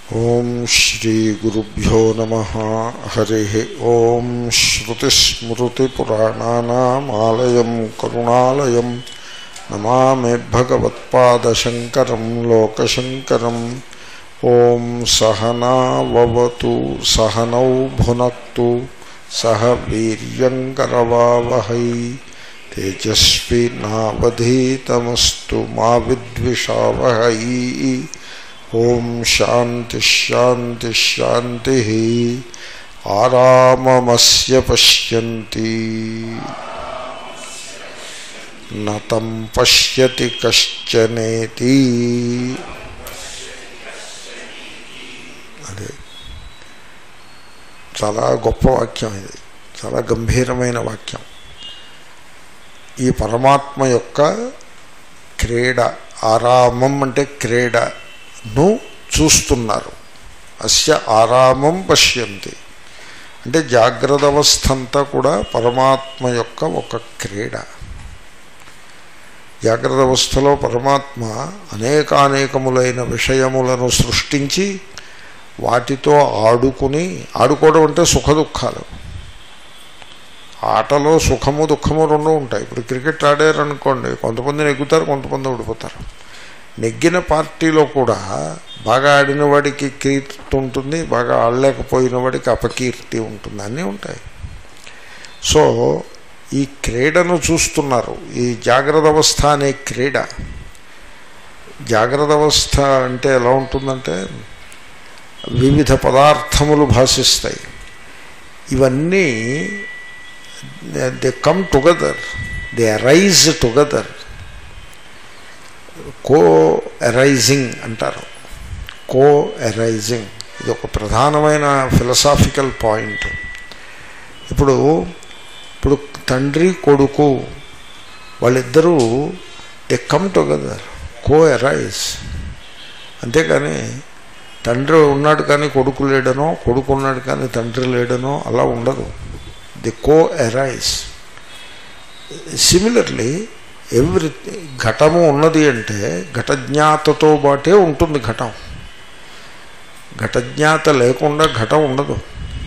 ఓం శ్రీగురుభ్యో నమ హరి ఓం శ్రుతిస్మృతిపురాణానామాలయం కరుణాలయం నమామి భగవత్పాదశంకరం లోకశంకరం ఓం సహనావతు సహనౌ భునక్తు సహ వీర్యంకరవావహై తేజస్వినావధీతమస్తు మా విద్విషావహై ఓం శాంతి శాంతి శాంతి ఆరామమస్య పశ్యంతి నతం పశ్యతి కశ్చనేతి అదే చాలా గొప్ప వాక్యం ఇది చాలా గంభీరమైన వాక్యం ఈ పరమాత్మ యొక్క క్రీడ ఆరామం అంటే క్రీడను చూస్తున్నారు అస్య ఆరామం పశ్యంతి అంటే జాగ్రత్త అవస్థ అంతా కూడా పరమాత్మ యొక్క ఒక క్రీడ జాగ్రత్త అవస్థలో పరమాత్మ అనేకానేకములైన విషయములను సృష్టించి వాటితో ఆడుకుని ఆడుకోవడం అంటే సుఖ దుఃఖాలు ఆటలో సుఖము దుఃఖము రెండు ఉంటాయి ఇప్పుడు క్రికెట్ ఆడారనుకోండి కొంతమంది నెగ్గుతారు కొంతమంది ఓడిపోతారు నెగ్గిన పార్టీలో కూడా బాగా ఆడిన వాడికి కీర్తి ఉంటుంది బాగా ఆడలేకపోయిన వాడికి అపకీర్తి ఉంటుంది అన్నీ ఉంటాయి సో ఈ క్రీడను చూస్తున్నారు ఈ జాగ్రత్త అవస్థ అనే క్రీడ జాగ్రత్త అవస్థ అంటే ఎలా ఉంటుందంటే వివిధ పదార్థములు భాషిస్తాయి ఇవన్నీ they come together they arise together co arising అంటారు కో అరైజింగ్ ఇది ఒక ప్రధానమైన ఫిలసాఫికల్ పాయింట్ ఇప్పుడు ఇప్పుడు తండ్రి కొడుకు వాళ్ళిద్దరూ they come together co arise అంతేకాని తండ్రి ఉన్నాడు కానీ కొడుకు లేడనో కొడుకు ఉన్నాడు కానీ తండ్రి లేడనో అలా ఉండదు the co arise similarly every ఘటము ఉన్నది అంటే ఘటజ్ఞాతతో బాటే ఉంటుంది ఘటం ఘటజ్ఞాత లేకుండా ఘటం ఉండదు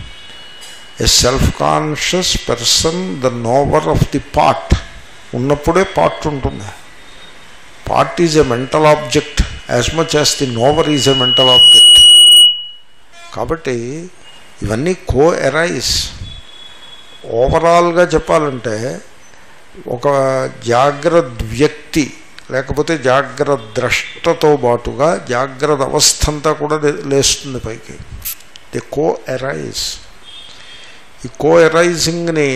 a self conscious person the knower of the part ఉన్నప్పుడే పార్ట్ ఉంటుంది part is a mental object as much as the knower is a mental object కాబట్టి ఇవన్నీ కో ఎరైజ్ ఓవరాల్గా చెప్పాలంటే ఒక జాగ్రత్త వ్యక్తి లేకపోతే జాగ్రత్త ద్రష్టతో పాటుగా జాగ్రత్త అవస్థ అంతా కూడా లేస్తుంది పైకి ది కో ఎరైజ్ ఈ కో ఎరైజింగ్ని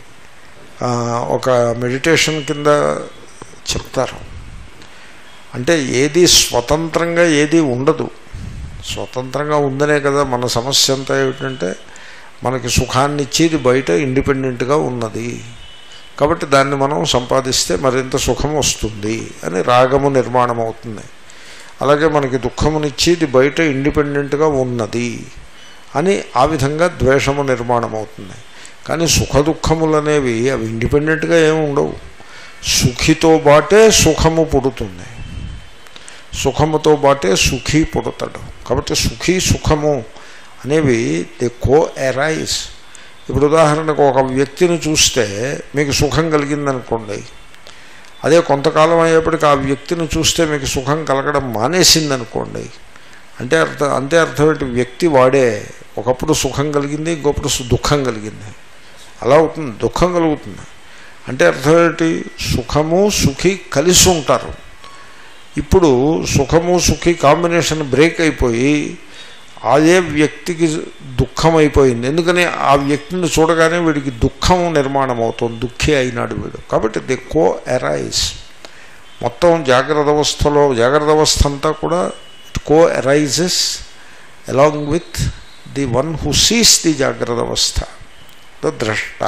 ఒక మెడిటేషన్ కింద చెప్తారు అంటే ఏది స్వతంత్రంగా ఏది ఉండదు స్వతంత్రంగా ఉందనే కదా మన సమస్య అంతా ఏమిటంటే మనకి సుఖాన్ని ఇచ్చేది బయట ఇండిపెండెంట్గా ఉన్నది కాబట్టి దాన్ని మనం సంపాదిస్తే మరింత సుఖం వస్తుంది అని రాగము నిర్మాణం అవుతుంది అలాగే మనకి దుఃఖమునిచ్చేది బయట ఇండిపెండెంట్గా ఉన్నది అని ఆ విధంగా ద్వేషము నిర్మాణం అవుతుంది కానీ సుఖ దుఃఖములు అనేవి అవి ఇండిపెండెంట్గా ఏమి ఉండవు సుఖితో బాటే సుఖము పుడుతుంది సుఖముతో బాటే సుఖీ పుడతాడు కాబట్టి సుఖీ సుఖము అనేవి ది కో ఎరైజ్ ఇప్పుడు ఉదాహరణకు ఒక వ్యక్తిని చూస్తే మీకు సుఖం కలిగిందనుకోండి అదే కొంతకాలం అయ్యేప్పటికి ఆ వ్యక్తిని చూస్తే మీకు సుఖం కలగడం మానేసిందనుకోండి అంటే అర్థం అంతే అర్థం ఏంటి వ్యక్తి వాడే ఒకప్పుడు సుఖం కలిగింది ఇంకొప్పుడు దుఃఖం కలిగింది అలా అవుతుంది దుఃఖం కలుగుతుంది అంటే అర్థం ఏంటి సుఖము సుఖి కలిసి ఉంటారు ఇప్పుడు సుఖము సుఖి కాంబినేషన్ బ్రేక్ అయిపోయి అదే వ్యక్తికి దుఃఖం అయిపోయింది ఎందుకని ఆ వ్యక్తిని చూడగానే వీడికి దుఃఖం నిర్మాణం అవుతుంది దుఃఖి అయినాడు వీడు కాబట్టి ది కో ఎరైజ్ మొత్తం జాగ్రత్త అవస్థలో జాగ్రత్త అవస్థ అంతా కూడా it co arises along with the one who sees the జాగ్రత్త అవస్థ ద ద్రష్ట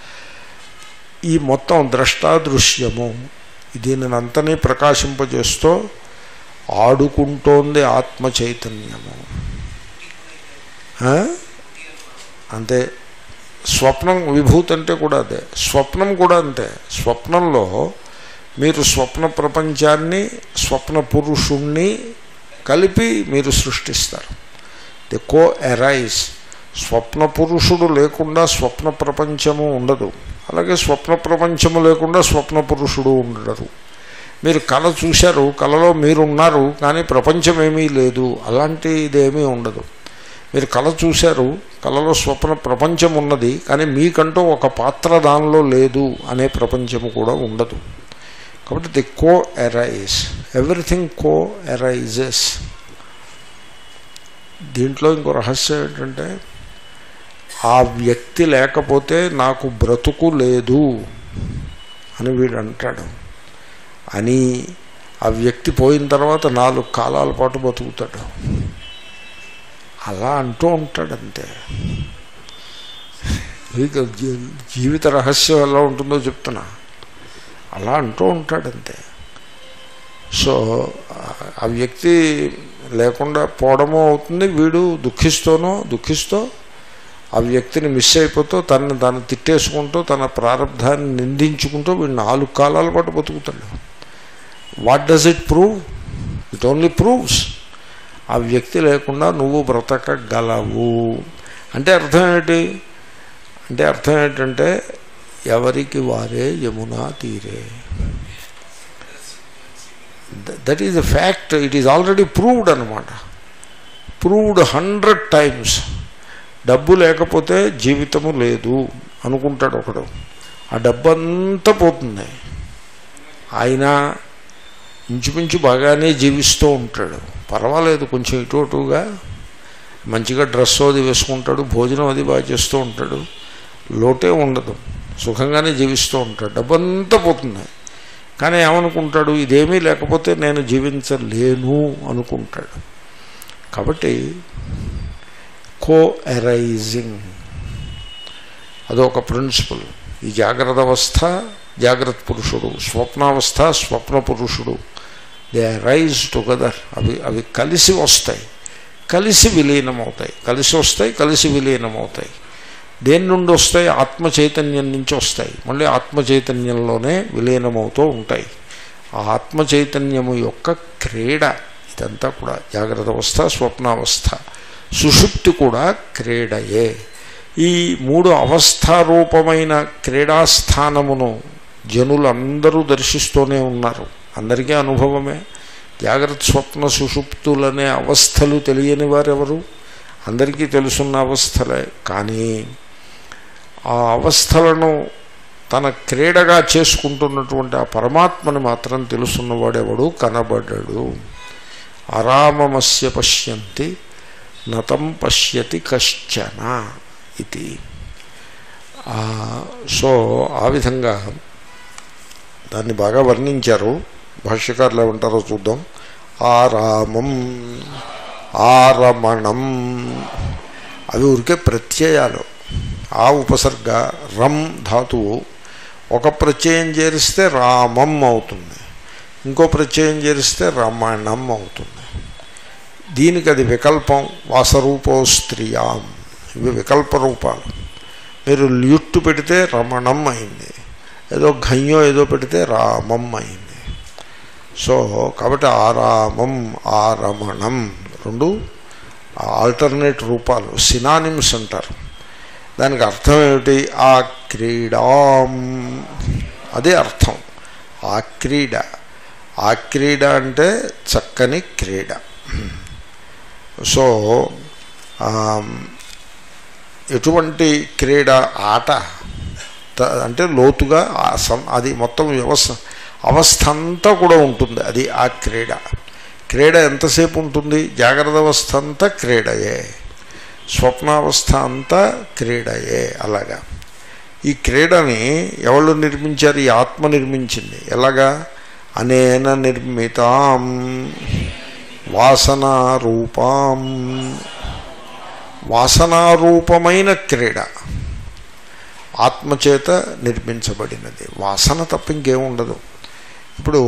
ఈ మొత్తం ద్రష్టాదృశ్యము దీనినంతని ప్రకాశింపజేస్తూ ఆడుకుంటోంది ఆత్మ చైతన్యము అంతే స్వప్నం విభూతి అంటే కూడా అదే స్వప్నం కూడా అంతే స్వప్నంలో మీరు స్వప్న ప్రపంచాన్ని స్వప్న పురుషుణ్ణి కలిపి మీరు సృష్టిస్తారు ది కో ఎరైజ్ స్వప్న పురుషుడు లేకుండా స్వప్న ప్రపంచము ఉండదు అలాగే స్వప్న ప్రపంచము లేకుండా స్వప్న పురుషుడు ఉండరు మీరు కళ చూశారు కళలో మీరున్నారు కానీ ప్రపంచం ఏమీ లేదు అలాంటిదేమీ ఉండదు మీరు కళ చూశారు కళలో స్వప్న ప్రపంచం ఉన్నది కానీ మీకంటూ ఒక పాత్ర దానిలో లేదు అనే ప్రపంచము కూడా ఉండదు కాబట్టి the co arise everything co arises దీంట్లో ఇంకో రహస్యం ఏంటంటే ఆ వ్యక్తి లేకపోతే నాకు బ్రతుకు లేదు అని వీడు అంటాడు అని ఆ వ్యక్తి పోయిన తర్వాత నాలుగు కాలాల పాటు బతుకుతాడు అలా అంటూ ఉంటాడు అంతే మీకు జీ- జీవిత రహస్యం ఎలా ఉంటుందో చెప్తున్నా అలా అంటూ ఉంటాడంతే సో ఆ- ఆ వ్యక్తి లేకుండా పోవడమో అవుతుంది వీడు దుఃఖిస్తూనో దుఃఖిస్తూ ఆ వ్యక్తిని మిస్ అయిపోతూ తనని తాను తిట్టేసుకుంటూ తన ప్రారంధాన్ని నిందించుకుంటూ వీడు నాలుగు కాలాల పాటు బతుకుతాడు what does it prove it only proves ఆ వ్యక్తి లేకుండా నువ్వు బ్రతకగలవు అంటే అర్థం ఏంటి అంటే అర్థం ఏంటంటే ఎవరికి వారే యమునా తీరే that is a fact it is already proved అనమాట ప్రూవ్డ్ హండ్రెడ్ టైమ్స్ డబ్బు లేకపోతే జీవితము లేదు అనుకుంటాడు ఒకడు ఆ డబ్బు అంతా పోతుంది ఆయన ఇంచుమించు బాగానే జీవిస్తూ ఉంటాడు పర్వాలేదు కొంచెం ఇటు అటుగా మంచిగా డ్రెస్ అది వేసుకుంటాడు భోజనం అది బాగా చేస్తూ ఉంటాడు లోటే ఉండదు సుఖంగానే జీవిస్తూ ఉంటాడు డబ్బంతా పోతుంది కానీ ఏమనుకుంటాడు ఇదేమీ లేకపోతే నేను జీవించలేను అనుకుంటాడు కాబట్టి కో ఎరైజింగ్ అదొక ప్రిన్సిపల్ ఈ జాగ్రత్త అవస్థ జాగ్రత్త పురుషుడు స్వప్నావస్థ స్వప్న పురుషుడు దే రైజ్ టుగెదర్ అవి అవి కలిసి వస్తాయి కలిసి విలీనమవుతాయి కలిసి వస్తాయి కలిసి విలీనమవుతాయి దేని నుండి వస్తాయి ఆత్మ చైతన్యం నుంచి వస్తాయి మళ్ళీ ఆత్మ చైతన్యంలోనే విలీనమవుతూ ఉంటాయి ఆ ఆత్మ చైతన్యము యొక్క క్రీడ ఇదంతా కూడా జాగ్రత్త అవస్థ స్వప్నావస్థ సుషుప్తి కూడా క్రీడయే ఈ మూడు అవస్థారూపమైన క్రీడాస్థానమును జనులందరూ దర్శిస్తూనే ఉన్నారు అందరికీ అనుభవమే జాగ్రత్త స్వప్న సుషుప్తులనే అవస్థలు తెలియని వారెవరు అందరికీ తెలుసున్న అవస్థలే కానీ ఆ అవస్థలను తన క్రీడగా చేసుకుంటున్నటువంటి ఆ పరమాత్మని మాత్రం తెలుసున్నవాడెవడు కనబడ్డాడు ఆరామమస్య పశ్యంతి నతం పశ్యతి కశ్చన ఇది ఆ, సో ఆ విధంగా దాన్ని బాగా వర్ణించారు భాష్యకారులు ఏమంటారో చూద్దాం ఆరామం ఆరమణం అవి ఊరికే ప్రత్యయాలు ఆ ఉపసర్గ రం ధాతువు ఒక ప్రత్యయం చేరిస్తే రామం అవుతుంది ఇంకో ప్రత్యయం చేరిస్తే రమణం అవుతుంది దీనికి అది వికల్పం వాసరూపో స్త్రియాం ఇవి వికల్ప రూపాలు మీరు ల్యుట్టు పెడితే రమణం అయింది ఏదో ఘయ్యో ఏదో పెడితే రామం అయింది సో కాబట్టి ఆరామం ఆరమణం రెండు ఆల్టర్నేట్ రూపాలు సినానిమ్స్ అంటారు దానికి అర్థం ఏమిటి ఆ క్రీడాం అదే అర్థం ఆ క్రీడ ఆ క్రీడ అంటే చక్కని క్రీడ సో ఆమ్, ఎటువంటి క్రీడ ఆట త- అంటే లోతుగా ఆ సం- అది మొత్తం వ్యవస్థ అవస్థ అంతా కూడా ఉంటుంది అది ఆ క్రీడ క్రీడ ఎంతసేపు ఉంటుంది జాగ్రత్త అవస్థ అంతా క్రీడయే స్వప్నావస్థ అంతా క్రీడయే అలాగా ఈ క్రీడని ఎవళ్ళు నిర్మించారు ఈ ఆత్మ నిర్మించింది ఎలాగా అనేన నిర్మితాం వాసనారూపాం వాసనారూపమైన క్రీడ ఆత్మచేత నిర్మించబడినది వాసన తప్ప ఇంకేముండదు ఇప్పుడు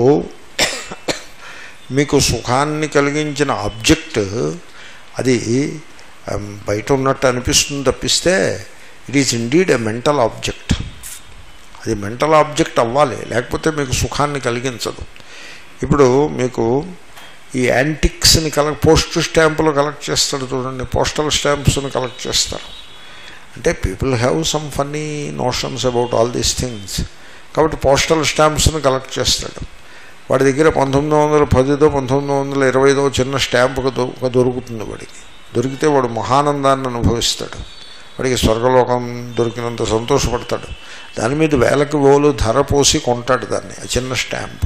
మీకు సుఖాన్ని కలిగించిన ఆబ్జెక్ట్ అది um, బయట ఉన్నట్టు అనిపిస్తుంది తప్పిస్తే it is indeed a mental object అది మెంటల్ ఆబ్జెక్ట్ అవ్వాలి లేకపోతే మీకు సుఖాన్ని కలిగించదు ఇప్పుడు మీకు ఈ యాంటిక్స్ని కలెక్ట్ పోస్ట్ స్టాంపులు కలెక్ట్ చేస్తాడు చూడండి పోస్టల్ స్టాంప్స్ని కలెక్ట్ చేస్తారు అంటే people have some funny notions about all these things కాబట్టి పోస్టల్ స్టాంప్స్ని కలెక్ట్ చేస్తాడు వాడి దగ్గర పంతొమ్మిది వందల పదిదో పంతొమ్మిది వందల ఇరవైదో చిన్న స్టాంప్ ఒక దొ- ఒక దొరుకుతుంది వాడికి దొరికితే వాడు మహానందాన్ని అనుభవిస్తాడు వాడికి స్వర్గలోకం దొరికినంత సంతోషపడతాడు దాని మీద వేలకు వేలు ధర పోసి కొంటాడు దాన్ని ఆ చిన్న స్టాంపు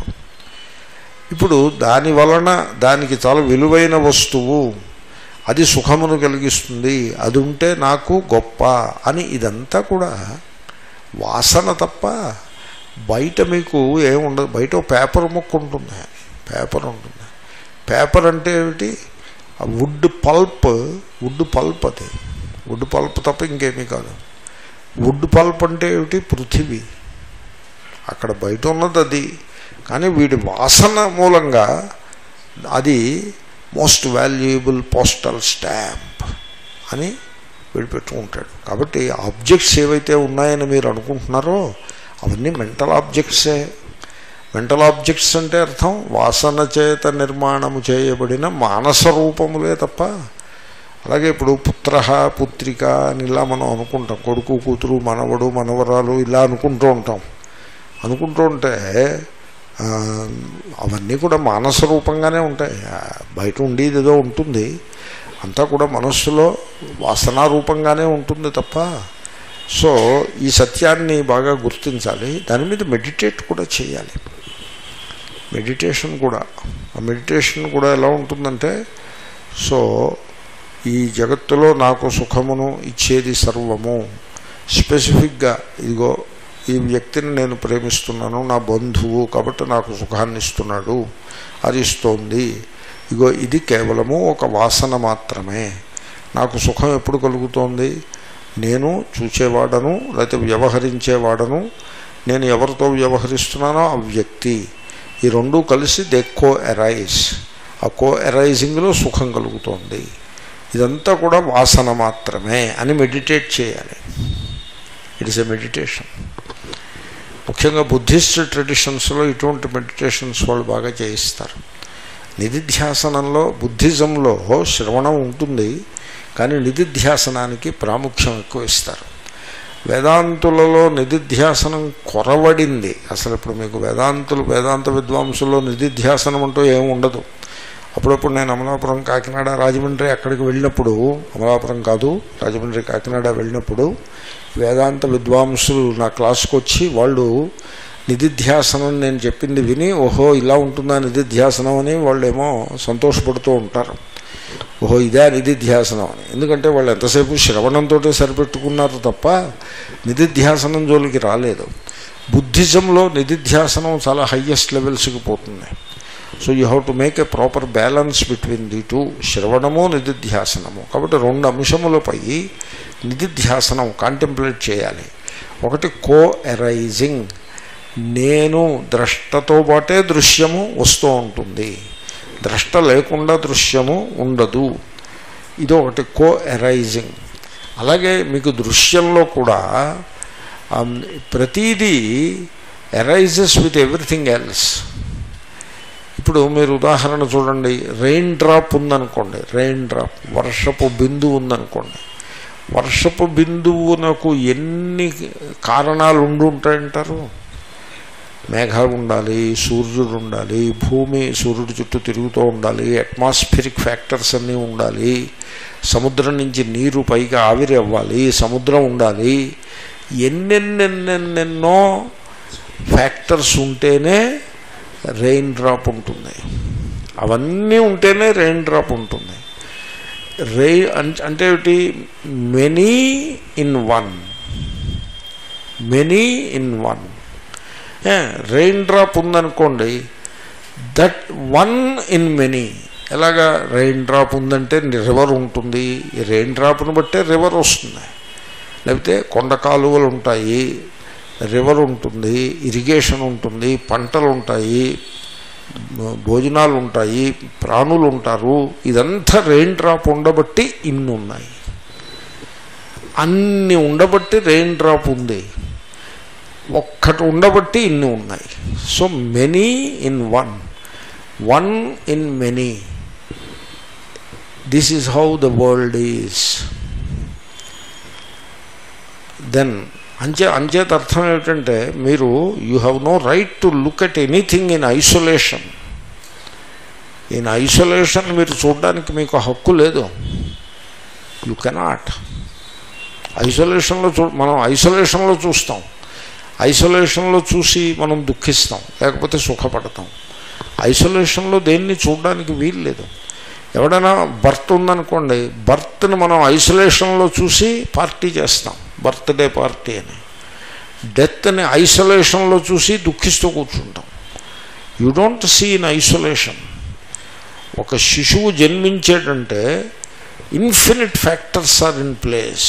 ఇప్పుడు దాని వలన దానికి చాలా విలువైన వస్తువు అది సుఖమును కలిగిస్తుంది అది ఉంటే నాకు గొప్ప అని ఇదంతా కూడా వాసన తప్ప బయట మీకు ఏముండదు బయట ఒక పేపర్ ముక్క ఉంటుంది పేపర్ ఉంటుంది పేపర్ అంటే ఏమిటి ఆ వుడ్ పల్ప్ వుడ్ పల్ప్ అది వుడ్ పల్ప్ తప్ప ఇంకేమీ కాదు వుడ్ పల్ప్ అంటే ఏమిటి పృథివీ అక్కడ బయట ఉన్నది అది కానీ వీడి వాసన మూలంగా అది మోస్ట్ వాల్యుయబుల్ పోస్టల్ స్టాంప్ అని వీడు పెట్టుకుంటాడు కాబట్టి ఆబ్జెక్ట్స్ ఏవైతే ఉన్నాయని మీరు అనుకుంటున్నారో అవన్నీ మెంటల్ ఆబ్జెక్ట్సే మెంటల్ ఆబ్జెక్ట్స్ అంటే అర్థం వాసన చేత నిర్మాణము చేయబడిన మానస రూపములే తప్ప అలాగే ఇప్పుడు పుత్ర పుత్రిక అని ఇలా మనం అనుకుంటాం కొడుకు కూతురు మనవడు మనవరాలు ఇలా అనుకుంటూ ఉంటాం అనుకుంటూ ఉంటే ఆ, అవన్నీ కూడా మానస రూపంగానే ఉంటాయి ఆ, బయట ఉండేది ఏదో ఉంటుంది అంతా కూడా మనస్సులో వాసనా రూపంగానే ఉంటుంది తప్ప సో ఈ సత్యాన్ని బాగా గుర్తించాలి దాని మీద మెడిటేట్ కూడా చేయాలి మెడిటేషన్ కూడా ఆ మెడిటేషన్ కూడా ఎలా ఉంటుందంటే సో ఈ జగత్తులో నాకు సుఖమును ఇచ్చేది సర్వము స్పెసిఫిక్గా ఇదిగో ఈ వ్యక్తిని నేను ప్రేమిస్తున్నాను నా బంధువు కాబట్టి నాకు సుఖాన్ని ఇస్తున్నాడు అది ఇస్తోంది ఇగో ఇది కేవలము ఒక వాసన మాత్రమే నాకు సుఖం ఎప్పుడు కలుగుతోంది నేను చూచేవాడను లేకపోతే వ్యవహరించేవాడను నేను ఎవరితో వ్యవహరిస్తున్నానో ఆ వ్యక్తి ఈ రెండు కలిసి దే కో ఎరైజ్ ఆ కో ఎరైజింగ్లో సుఖం కలుగుతోంది ఇదంతా కూడా వాసన మాత్రమే అని మెడిటేట్ చేయాలి ఇట్ ఇస్ ఎ మెడిటేషన్ ముఖ్యంగా బుద్ధిస్ట్ ట్రెడిషన్స్లో ఇటువంటి మెడిటేషన్స్ వాళ్ళు బాగా చేయిస్తారు నిధిధ్యాసనంలో బుద్ధిజంలో శ్రవణం ఉంటుంది కానీ నిధిధ్యాసనానికి ప్రాముఖ్యం ఎక్కువ ఇస్తారు వేదాంతులలో నిధిధ్యాసనం కొరవడింది అసలు ఇప్పుడు మీకు వేదాంతులు వేదాంత విద్వాంసుల్లో నిధిధ్యాసనం అంటూ ఏమి ఉండదు అప్పుడప్పుడు నేను అమలాపురం కాకినాడ రాజమండ్రి అక్కడికి వెళ్ళినప్పుడు అమలాపురం కాదు రాజమండ్రి కాకినాడ వెళ్ళినప్పుడు వేదాంత విద్వాంసులు నా క్లాస్కి వచ్చి వాళ్ళు నిధిధ్యాసనం నేను చెప్పింది విని ఓహో ఇలా ఉంటుందా నిధిధ్యాసనం అని వాళ్ళేమో సంతోషపడుతూ ఉంటారు ఓహో ఇదే నిధిధ్యాసనం అని ఎందుకంటే వాళ్ళు ఎంతసేపు శ్రవణంతో సరిపెట్టుకున్నారు తప్ప నిధిధ్యాసనం జోలికి రాలేదు బుద్ధిజంలో నిధిధ్యాసనం చాలా హయ్యెస్ట్ లెవెల్స్కి పోతుంది so you have to make a proper balance between the two శ్రవణము నిధిధ్యాసనము కాబట్టి రెండు అంశములపై నిధిధ్యాసనం కాంటెంప్లేట్ చేయాలి ఒకటి కో ఎరైజింగ్ నేను ద్రష్టతో పాటే దృశ్యము వస్తూ ఉంటుంది ద్రష్ట లేకుండా దృశ్యము ఉండదు ఇది ఒకటి కో ఎరైజింగ్ అలాగే మీకు దృశ్యంలో కూడా ఆమ్, ప్రతీదీ ఎరైజెస్ విత్ ఎవ్రీథింగ్ ఎల్స్ ఇప్పుడు మీరు ఉదాహరణ చూడండి రెయిన్ డ్రాప్ ఉందనుకోండి రెయిన్ డ్రాప్ వర్షపు బిందువు ఉందనుకోండి వర్షపు బిందువునకు ఎన్ని కారణాలు ఉండి ఉంటాయంటారు మేఘాలు ఉండాలి సూర్యుడు ఉండాలి భూమి సూర్యుడి చుట్టూ తిరుగుతూ ఉండాలి అట్మాస్ఫిరిక్ ఫ్యాక్టర్స్ అన్నీ ఉండాలి సముద్రం నుంచి నీరు పైకి ఆవిరి అవ్వాలి సముద్రం ఉండాలి ఎన్నెన్నెన్నెన్నెన్నో ఫ్యాక్టర్స్ ఉంటేనే రెయిన్ డ్రాప్ ఉంటుంది అవన్నీ ఉంటేనే రెయిన్ డ్రాప్ ఉంటుంది రే అంటే ఏమిటి many in one many in one rain drop ఉందనుకోండి దట్ వన్ ఇన్ మెనీ ఎలాగా రెయిన్ డ్రాప్ ఉందంటే రివర్ ఉంటుంది ఈ రెయిన్ డ్రాప్ను బట్టే రివర్ వస్తుంది లేకపోతే కొండ కాలువలు ఉంటాయి రివర్ ఉంటుంది ఇరిగేషన్ ఉంటుంది పంటలు ఉంటాయి భోజనాలు ఉంటాయి ప్రాణులు ఉంటారు ఇదంతా రెయిన్ డ్రాప్ ఉండబట్టి ఇన్ని ఉన్నాయి అన్ని ఉండబట్టి రెయిన్ డ్రాప్ ఉంది ఒక్కటి ఉండబట్టి ఇన్ని ఉన్నాయి so many in one one in many this is how the world is then అంచే అంచేత అర్థం ఏమిటంటే మీరు you have no right to look at anything in isolation in isolation మీరు చూడడానికి మీకు హక్కు లేదు యు కెనాట్ ఐసోలేషన్లో చూ మనం ఐసోలేషన్లో చూస్తాం ఐసోలేషన్లో చూసి మనం దుఃఖిస్తాం లేకపోతే సుఖపడతాం ఐసోలేషన్లో దేన్ని చూడడానికి వీలు లేదు ఎవడైనా బర్త్ ఉందనుకోండి బర్త్ని మనం ఐసోలేషన్లో చూసి పార్టీ చేస్తాం బర్త్డే పార్టీ అని డెత్ని ఐసోలేషన్లో చూసి దుఃఖిస్తూ కూర్చుంటాం you don't see in isolation ఒక శిశువు జన్మించేటంటే infinite factors are in place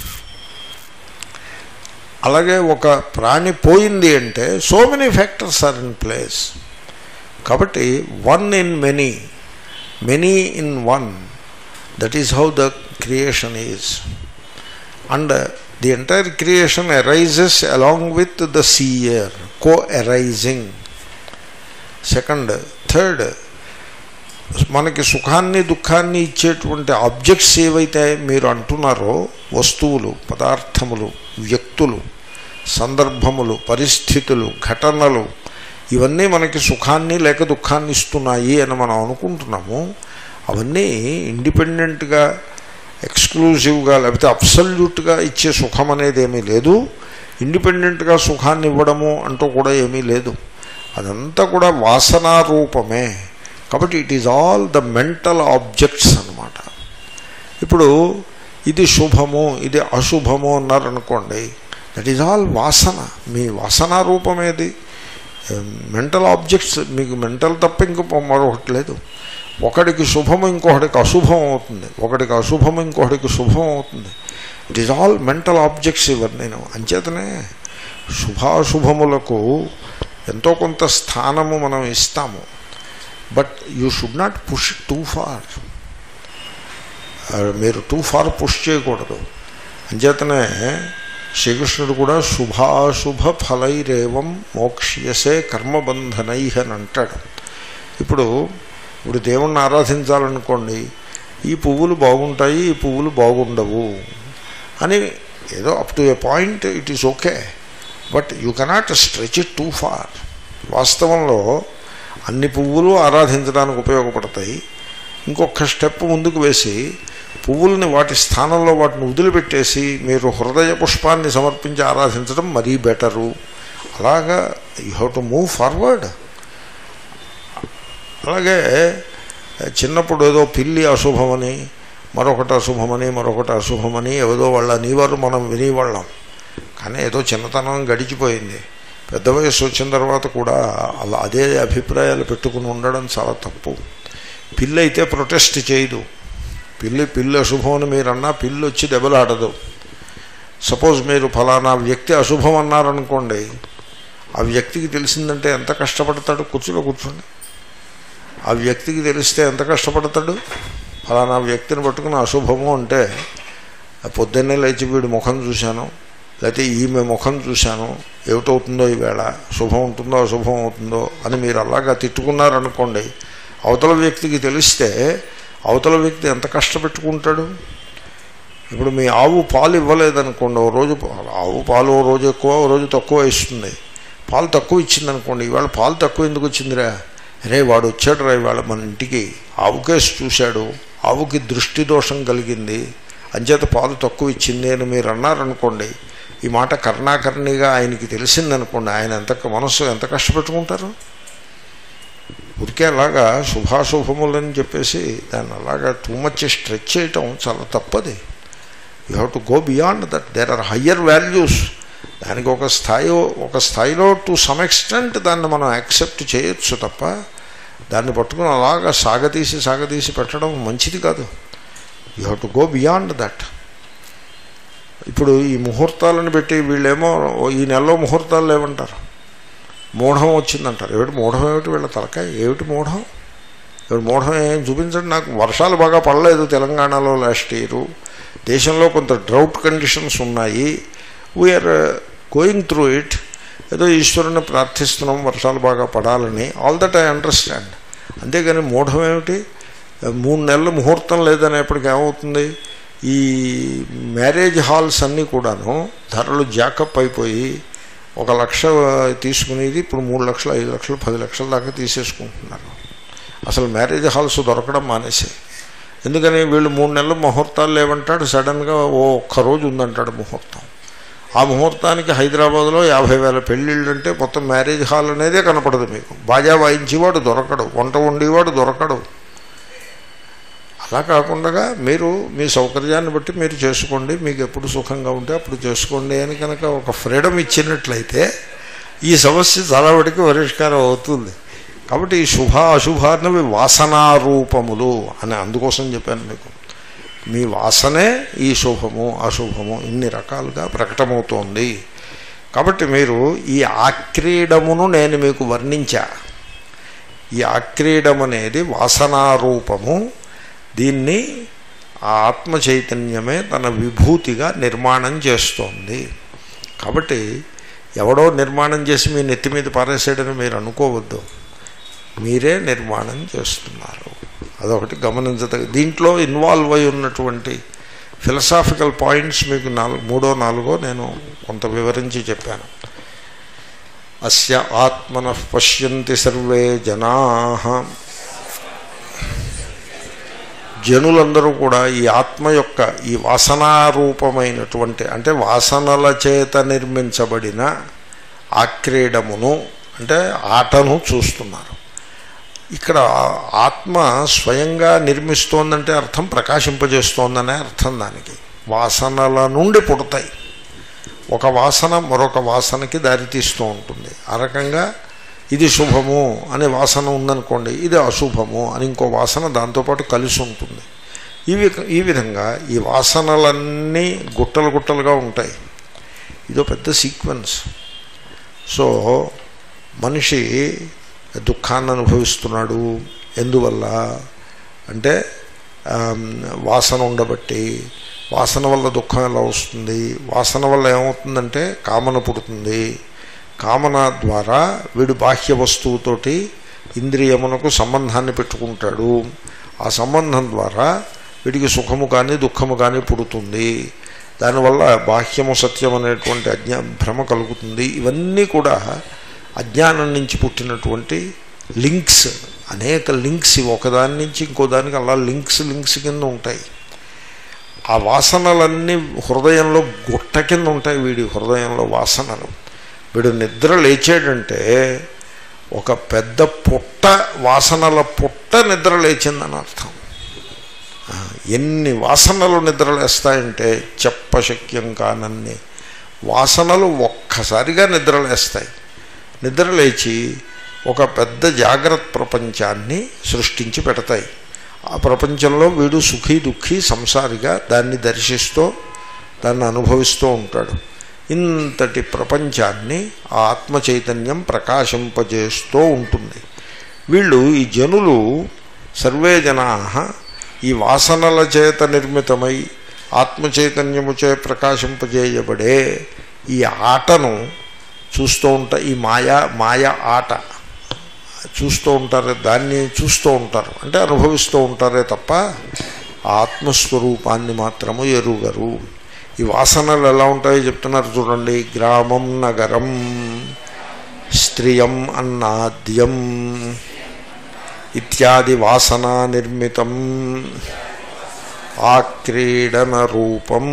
అలాగే ఒక ప్రాణి పోయింది అంటే so many factors are in place కాబట్టి one in many many in one that is how the creation is and the entire creation arises along with the seer co arising second third మనకి సుఖాన్ని దుఃఖాన్ని ఇచ్చేటువంటి objects ఏవైతే మీరు అంటున్నారో వస్తువులు పదార్థములు వ్యక్తులు సందర్భములు పరిస్థితులు ఘటనలు ఇవన్నీ మనకి సుఖాన్ని లేక దుఃఖాన్ని ఇస్తున్నాయి అని మనం అనుకుంటున్నాము అవన్నీ ఇండిపెండెంట్గా ఎక్స్క్లూజివ్గా లేకపోతే అబ్సల్యూట్గా ఇచ్చే సుఖం అనేది ఏమీ లేదు ఇండిపెండెంట్గా సుఖాన్ని ఇవ్వడము అంటూ కూడా ఏమీ లేదు అదంతా కూడా వాసనారూపమే కాబట్టి it is all the mental objects అనమాట ఇప్పుడు ఇది శుభము ఇది అశుభము అన్నారనుకోండి దట్ ఈజ్ ఆల్ వాసన మీ వాసన రూపమేది మెంటల్ ఆబ్జెక్ట్స్ మీకు మెంటల్ తప్ప ఇంక మరొకటి లేదు ఒకడికి శుభము ఇంకొకటికి అశుభం అవుతుంది ఒకడికి అశుభము ఇంకొకటికి శుభం అవుతుంది it is all mental objects ఇవన్నీ అంచేతనే శుభాశుభములకు ఎంతో కొంత స్థానము మనం ఇస్తాము but you should not push too far మీరు టూ ఫార్ పుష్ చేయకూడదు అంచేతనే శ్రీకృష్ణుడు కూడా శుభాశుభ ఫలైరేవం మోక్ష్యసే కర్మబంధనై అని అంటాడు ఇప్పుడు ఇప్పుడు దేవుణ్ణి ఆరాధించాలనుకోండి ఈ పువ్వులు బాగుంటాయి ఈ పువ్వులు బాగుండవు అని ఏదో up to a point it is okay but you cannot stretch it too far వాస్తవంలో అన్ని పువ్వులు ఆరాధించడానికి ఉపయోగపడతాయి ఇంకొక స్టెప్ ముందుకు వేసి పువ్వుల్ని వాటి స్థానంలో వాటిని వదిలిపెట్టేసి మీరు హృదయ పుష్పాన్ని సమర్పించి ఆరాధించడం మరీ బెటరు అలాగా you have to move forward అలాగే చిన్నప్పుడు ఏదో పిల్లి అశుభమని మరొకటి అశుభమని మరొకటి అశుభమని ఏదో వాళ్ళ నీవారు మనం వినేవాళ్ళం కానీ ఏదో చిన్నతనం గడిచిపోయింది పెద్ద వయసు వచ్చిన తర్వాత కూడా అలా అదే అభిప్రాయాలు పెట్టుకుని ఉండడం చాలా తప్పు పిల్లి అయితే ప్రొటెస్ట్ చేయదు పిల్లి పిల్లి అశుభం అని మీరు అన్నా పిల్లి వచ్చి దెబ్బలాడదు సపోజ్ మీరు ఫలానా వ్యక్తి అశుభం అన్నారనుకోండి ఆ వ్యక్తికి తెలిసిందంటే ఎంత కష్టపడతాడు కుర్చీలో కూర్చోండి ఆ వ్యక్తికి తెలిస్తే ఎంత కష్టపడతాడు ఫలానా వ్యక్తిని పట్టుకుని అశుభము అంటే పొద్దున్నే లేచి వీడి ముఖం చూశాను లేకపోతే ఈమె ముఖం చూశాను ఏమిటవుతుందో ఈవేళ శుభం ఉంటుందో అశుభం అవుతుందో అని మీరు అలాగా తిట్టుకున్నారనుకోండి అవతల వ్యక్తికి తెలిస్తే అవతల వ్యక్తి ఎంత కష్టపెట్టుకుంటాడు ఇప్పుడు మీ ఆవు పాలు ఇవ్వలేదనుకోండి ఓ రోజు ఆవు పాలు ఓ రోజు ఎక్కువ ఓ రోజు తక్కువ ఇస్తుంది పాలు తక్కువ ఇచ్చిందనుకోండి ఇవాళ పాలు తక్కువ ఎందుకు వచ్చిందిరా రే వాడు వచ్చాడు రా ఇవాళ మన ఇంటికి ఆవుకేసి చూశాడు ఆవుకి దృష్టి దోషం కలిగింది అంచేత పాలు తక్కువ ఇచ్చింది అని మీరు అన్నారనుకోండి ఈ మాట కర్ణాకర్ణిగా ఆయనకి తెలిసిందనుకోండి ఆయన ఎంత మనస్సు ఎంత కష్టపెట్టుకుంటారు ఉరికే అలాగా శుభాశుభములని చెప్పేసి దాన్ని అలాగా టూ మచ్ స్ట్రెచ్ చేయటం చాలా తప్పది you have to go beyond that there are higher values దానికి ఒక స్థాయి ఒక స్థాయిలో టు సమ్ ఎక్స్టెంట్ దాన్ని మనం యాక్సెప్ట్ చేయొచ్చు తప్ప దాన్ని పట్టుకుని అలాగా సాగతీసి సాగతీసి పెట్టడం మంచిది కాదు you have to go beyond that ఇప్పుడు ఈ ముహూర్తాలను పెట్టి వీళ్ళేమో ఈ నెలలో ముహూర్తాలు లేవంటారు మూఢం వచ్చిందంటారు ఏమిటి మూఢం ఏమిటి వీళ్ళ తలకాయ ఏమిటి మూఢం ఏమిటి మూఢం ఏం చూపించండి నాకు వర్షాలు బాగా పడలేదు తెలంగాణలో లాస్ట్ ఇయరు దేశంలో కొంత డ్రౌట్ కండిషన్స్ ఉన్నాయి వీఆర్ గోయింగ్ త్రూ ఇట్ ఏదో ఈశ్వరుని ప్రార్థిస్తున్నాం వర్షాలు బాగా పడాలని ఆల్ దట్ ఐ అండర్స్టాండ్ అంతేగాని మూఢం ఏమిటి మూడు నెలల ముహూర్తం లేదనేప్పటికి ఏమవుతుంది ఈ మ్యారేజ్ హాల్స్ అన్నీ కూడాను ధరలు జాకప్ అయిపోయి ఒక లక్ష తీసుకునేది ఇప్పుడు మూడు లక్షలు ఐదు లక్షలు పది లక్షల దాకా తీసేసుకుంటున్నారు అసలు మ్యారేజ్ హాల్స్ దొరకడం మానేసాయి ఎందుకని వీళ్ళు మూడు నెలలు ముహూర్తాలు లేవంటాడు సడన్గా ఓ ఒక్క రోజు ఉందంటాడు ముహూర్తం ఆ ముహూర్తానికి హైదరాబాద్లో యాభై వేల పెళ్ళిళ్ళు అంటే మొత్తం మ్యారేజ్ హాల్ అనేదే కనపడదు మీకు బాజా వాయించేవాడు దొరకడు వంట వండేవాడు దొరకడు అలా కాకుండా మీరు మీ సౌకర్యాన్ని బట్టి మీరు చేసుకోండి మీకు ఎప్పుడు సుఖంగా ఉంటే అప్పుడు చేసుకోండి అని కనుక ఒక ఫ్రీడమ్ ఇచ్చినట్లయితే ఈ సమస్య చాలా వరకు పరిష్కారం అవుతుంది కాబట్టి ఈ శుభ అశుభాన్నవి వాసనారూపములు అని అందుకోసం చెప్పాను మీకు మీ వాసనే ఈ శుభము అశుభము ఇన్ని రకాలుగా ప్రకటమవుతోంది కాబట్టి మీరు ఈ ఆక్రీడమును నేను మీకు వర్ణించా ఈ ఆక్రీడం అనేది వాసనారూపము దీన్ని ఆ ఆత్మ చైతన్యమే తన విభూతిగా నిర్మాణం చేస్తోంది కాబట్టి ఎవడో నిర్మాణం చేసి మీ నెత్తి మీద పారేసాడని మీరు అనుకోవద్దు మీరే నిర్మాణం చేస్తున్నారు అదొకటి గమనించదగ్గ దీంట్లో ఇన్వాల్వ్ అయి ఉన్నటువంటి ఫిలసాఫికల్ పాయింట్స్ మీకు నాలుగు మూడో నాలుగో నేను కొంత వివరించి చెప్పాను అస్య ఆత్మన పశ్యంతి సర్వే జనా జనులందరూ కూడా ఈ ఆత్మ యొక్క ఈ వాసనారూపమైనటువంటి అంటే వాసనల చేత నిర్మించబడిన ఆక్రీడమును అంటే ఆటను చూస్తున్నారు ఇక్కడ ఆత్మ స్వయంగా నిర్మిస్తోందంటే అర్థం ప్రకాశింపజేస్తోందనే అర్థం దానికి వాసనల నుండి పుడతాయి ఒక వాసన మరొక వాసనకి దారితీస్తూ ఉంటుంది ఆ రకంగా ఇది శుభము అనే వాసన ఉందనుకోండి ఇది అశుభము అని ఇంకో వాసన దాంతోపాటు కలిసి ఉంటుంది ఈ వి- ఈ విధంగా ఈ వాసనలన్నీ గుట్టలు గుట్టలుగా ఉంటాయి ఇదో పెద్ద సీక్వెన్స్ సో మనిషి దుఃఖాన్ని అనుభవిస్తున్నాడు ఎందువల్ల అంటే ఆమ్, వాసన ఉండబట్టి వాసన వల్ల దుఃఖం ఎలా వస్తుంది వాసన వల్ల ఏమవుతుందంటే కామన పుడుతుంది కామన ద్వారా వీడు బాహ్య వస్తువుతోటి ఇంద్రియమునకు సంబంధాన్ని పెట్టుకుంటాడు ఆ సంబంధం ద్వారా వీడికి సుఖము కానీ దుఃఖము కానీ పుడుతుంది దానివల్ల బాహ్యము సత్యం అనేటువంటి అజ్ఞా భ్రమ కలుగుతుంది ఇవన్నీ కూడా అజ్ఞానం నుంచి పుట్టినటువంటి లింక్స్ అనేక లింక్స్ ఇవి ఒకదాని నుంచి ఇంకో దానికి అలా లింక్స్ లింక్స్ కింద ఉంటాయి ఆ వాసనలన్నీ హృదయంలో గుట్ట కింద ఉంటాయి వీడి హృదయంలో వాసనలు వీడు నిద్ర లేచాడంటే ఒక పెద్ద పుట్ట వాసనల పుట్ట నిద్ర లేచిందని అర్థం ఆ, ఎన్ని వాసనలు నిద్రలేస్తాయంటే చెప్పశక్యం కానన్ని వాసనలు ఒక్కసారిగా నిద్రలేస్తాయి నిద్రలేచి ఒక పెద్ద జాగ్రత్త ప్రపంచాన్ని సృష్టించి పెడతాయి ఆ ప్రపంచంలో వీడు సుఖీ దుఃఖీ సంసారిగా దాన్ని దర్శిస్తూ దాన్ని అనుభవిస్తూ ఉంటాడు ఇంతటి ప్రపంచాన్ని ఆ ఆత్మ చైతన్యం ప్రకాశింపజేస్తూ ఉంటుంది వీళ్ళు ఈ జనులు సర్వే జనా ఈ వాసనల చేత నిర్మితమై ఆత్మ చైతన్యముచే ప్రకాశింపజేయబడే ఈ ఆటను చూస్తూ ఉంటా ఈ మాయా మాయ ఆట చూస్తూ ఉంటారు దాన్ని చూస్తూ ఉంటారు అంటే అనుభవిస్తూ ఉంటారే తప్ప ఆ ఆత్మస్వరూపాన్ని మాత్రము ఎరుగరు ఈ వాసనలు ఎలా ఉంటాయో చెప్తున్నారు చూడండి గ్రామం నగరం స్త్రియం అన్నాద్యం ఇత్యాది వాసనా నిర్మితం ఆక్రీడన రూపం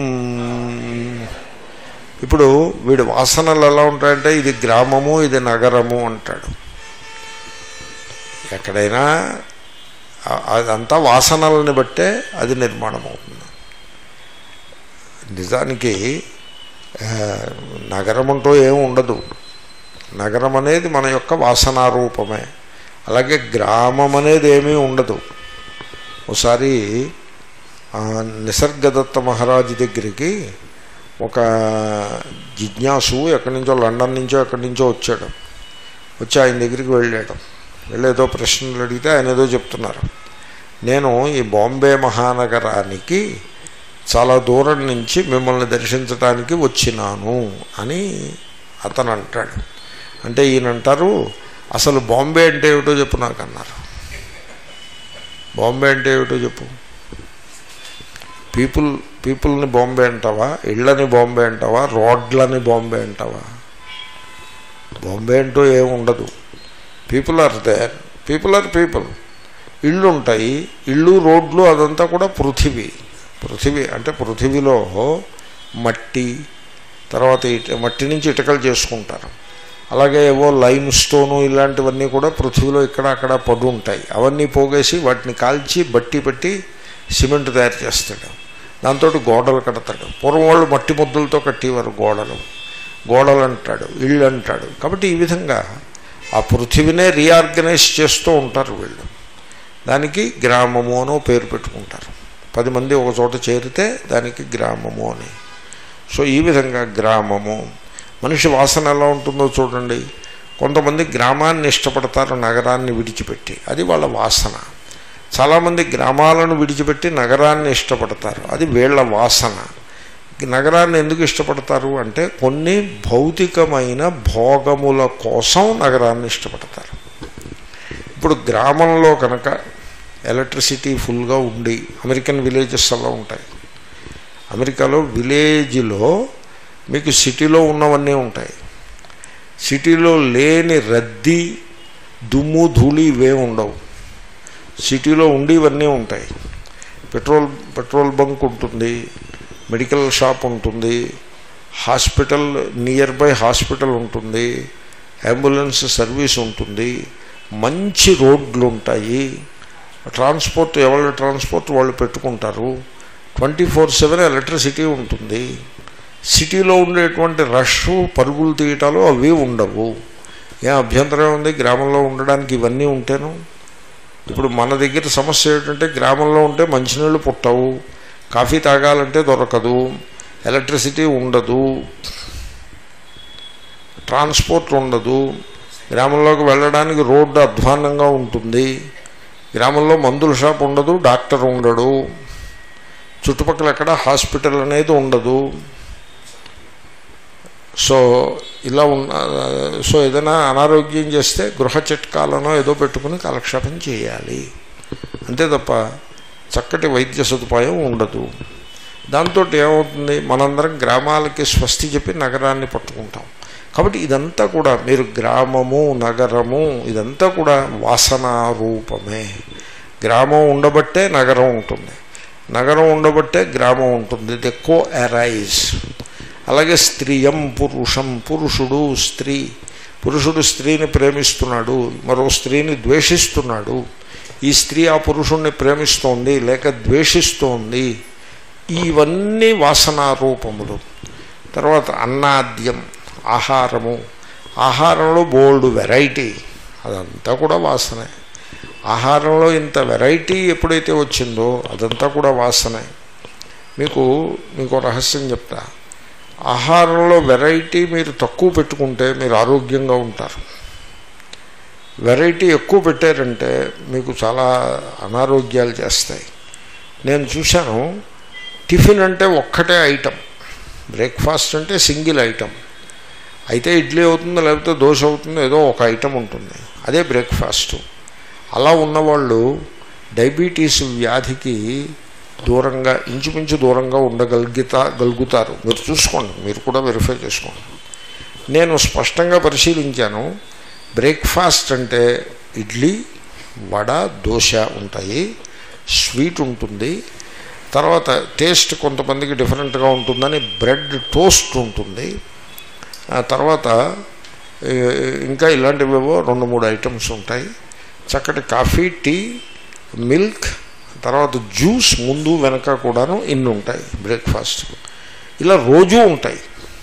ఇప్పుడు వీడి వాసనలు ఎలా ఉంటాయంటే ఇది గ్రామము ఇది నగరము అంటాడు ఎక్కడైనా ఆ- అదంతా వాసనలని బట్టే అది నిర్మాణం అవుతుంది నిజానికి ఆ, నగరం అంటూ ఏమి ఉండదు నగరం అనేది మన యొక్క వాసనారూపమే అలాగే గ్రామం అనేది ఏమీ ఉండదు ఒకసారి ఆ, నిసర్గదత్త మహారాజు దగ్గరికి ఒక జిజ్ఞాసు ఎక్కడి నుంచో లండన్ నుంచో ఎక్కడి నుంచో వచ్చాడు వచ్చి ఆయన దగ్గరికి వెళ్ళాడు వెళ్ళి ఏదో ప్రశ్నలు అడిగితే ఆయన ఏదో చెప్తున్నారు నేను ఈ బాంబే మహానగరానికి చాలా దూరం నుంచి మిమ్మల్ని దర్శించడానికి వచ్చినాను అని అతను అంటాడు అంటే ఈయన అంటారు అసలు బాంబే అంటే ఏమిటో చెప్పు నాకు అన్నారు బాంబే అంటే ఏమిటో చెప్పు పీపుల్ పీపుల్ని బాంబే అంటావా ఇళ్ళని బాంబే అంటావా రోడ్లని బాంబే అంటావా బాంబే అంటూ ఏముండదు people are there people are people ఇళ్ళు ఉంటాయి ఇళ్ళు రోడ్లు అదంతా కూడా పృథివీ పృథివీ అంటే పృథివీలో మట్టి తర్వాత ఇట మట్టి నుంచి ఇటుకలు చేసుకుంటారు అలాగే ఏవో లైమ్ స్టోను ఇలాంటివన్నీ కూడా పృథివీలో ఇక్కడ అక్కడ పడు ఉంటాయి అవన్నీ పోగేసి వాటిని కాల్చి బట్టి పట్టి సిమెంట్ తయారు చేస్తాడు దాంతో గోడలు కడతాడు పూర్వం వాళ్ళు మట్టి ముద్దలతో కట్టేవారు గోడలు గోడలు అంటాడు ఇళ్ళు అంటాడు కాబట్టి ఈ విధంగా ఆ పృథివీనే రీఆర్గనైజ్ చేస్తూ ఉంటారు వీళ్ళు దానికి గ్రామము అనో పేరు పెట్టుకుంటారు పది మంది ఒక చోట చేరితే దానికి గ్రామము అని సో ఈ విధంగా గ్రామము మనిషి వాసన ఎలా ఉంటుందో చూడండి కొంతమంది గ్రామాన్ని ఇష్టపడతారు నగరాన్ని విడిచిపెట్టి అది వాళ్ళ వాసన చాలామంది గ్రామాలను విడిచిపెట్టి నగరాన్ని ఇష్టపడతారు అది వీళ్ళ వాసన నగరాన్ని ఎందుకు ఇష్టపడతారు అంటే కొన్ని భౌతికమైన భోగముల కోసం నగరాన్ని ఇష్టపడతారు ఇప్పుడు గ్రామంలో కనుక ఎలక్ట్రిసిటీ ఫుల్గా ఉండి అమెరికన్ విలేజెస్ అలా ఉంటాయి అమెరికాలో విలేజ్లో మీకు సిటీలో ఉన్నవన్నీ ఉంటాయి సిటీలో లేని రద్దీ దుమ్ము ధూళి ఇవే ఉండవు సిటీలో ఉండి ఇవన్నీ ఉంటాయి పెట్రోల్ పెట్రోల్ బంక్ ఉంటుంది మెడికల్ షాప్ ఉంటుంది హాస్పిటల్ నియర్ బై హాస్పిటల్ ఉంటుంది అంబులెన్స్ సర్వీస్ ఉంటుంది మంచి రోడ్లు ఉంటాయి ట్రాన్స్పోర్ట్ ఎవరి ట్రాన్స్పోర్ట్ వాళ్ళు పెట్టుకుంటారు ట్వంటీ ఫోర్ సెవెన్ ఎలక్ట్రిసిటీ ఉంటుంది సిటీలో ఉండేటువంటి రష్ పరుగులు తీయటాలు అవి ఉండవు ఏం అభ్యంతరం ఉంది గ్రామంలో ఉండడానికి ఇవన్నీ ఉంటేను ఇప్పుడు మన దగ్గర సమస్య ఏంటంటే గ్రామంలో ఉంటే మంచినీళ్ళు పుట్టవు కాఫీ తాగాలంటే దొరకదు ఎలక్ట్రిసిటీ ఉండదు ట్రాన్స్పోర్ట్ ఉండదు గ్రామంలోకి వెళ్ళడానికి రోడ్డు అధ్వాన్నంగా ఉంటుంది గ్రామంలో మందుల షాప్ ఉండదు డాక్టర్ ఉండడు చుట్టుపక్కల ఎక్కడ హాస్పిటల్ అనేది ఉండదు సో ఇలా ఉన్న సో ఏదైనా అనారోగ్యం చేస్తే గృహ చిట్కాలనో ఏదో పెట్టుకుని కాలక్షేపం చేయాలి అంతే తప్ప చక్కటి వైద్య సదుపాయం ఉండదు దాంతో ఏమవుతుంది మనందరం గ్రామాలకి స్వస్తి చెప్పి నగరాన్ని పట్టుకుంటాం కాబట్టి ఇదంతా కూడా మీరు గ్రామము నగరము ఇదంతా కూడా వాసనారూపమే గ్రామం ఉండబట్టే నగరం ఉంటుంది నగరం ఉండబట్టే గ్రామం ఉంటుంది ది కో ఎరైజ్ అలాగే స్త్రీయం పురుషం పురుషుడు స్త్రీ పురుషుడు స్త్రీని ప్రేమిస్తున్నాడు మరో స్త్రీని ద్వేషిస్తున్నాడు ఈ స్త్రీ ఆ పురుషుణ్ణి ప్రేమిస్తోంది లేక ద్వేషిస్తోంది ఇవన్నీ వాసనారూపములు తర్వాత అన్నాద్యం ఆహారము ఆహారంలో బోల్డ్ వెరైటీ అదంతా కూడా వాసనే ఆహారంలో ఇంత వెరైటీ ఎప్పుడైతే వచ్చిందో అదంతా కూడా వాసనే మీకు మీకు రహస్యం చెప్తా ఆహారంలో వెరైటీ మీరు తక్కువ పెట్టుకుంటే మీరు ఆరోగ్యంగా ఉంటారు వెరైటీ ఎక్కువ పెట్టారంటే మీకు చాలా అనారోగ్యాలు చేస్తాయి నేను చూశాను టిఫిన్ అంటే ఒక్కటే ఐటమ్ బ్రేక్ఫాస్ట్ అంటే సింగిల్ ఐటమ్ అయితే ఇడ్లీ అవుతుందో లేకపోతే దోశ అవుతుందో ఏదో ఒక ఐటమ్ ఉంటుంది అదే బ్రేక్ఫాస్ట్ అలా ఉన్నవాళ్ళు డయాబెటీస్ వ్యాధికి దూరంగా ఇంచుమించు దూరంగా ఉండగలుగుతా గలుగుతారు మీరు చూసుకోండి మీరు కూడా వెరిఫై చేసుకోండి నేను స్పష్టంగా పరిశీలించాను బ్రేక్ఫాస్ట్ అంటే ఇడ్లీ వడ దోశ ఉంటాయి స్వీట్ ఉంటుంది తర్వాత టేస్ట్ కొంతమందికి డిఫరెంట్గా ఉంటుందని బ్రెడ్ టోస్ట్ ఉంటుంది ఆ తర్వాత ఇంకా ఇలాంటివేవో రెండు మూడు ఐటమ్స్ ఉంటాయి చక్కటి కాఫీ టీ మిల్క్ తర్వాత జ్యూస్ ముందు వెనక కూడాను ఇన్ని ఉంటాయి బ్రేక్ఫాస్ట్ ఇలా రోజూ ఉంటాయి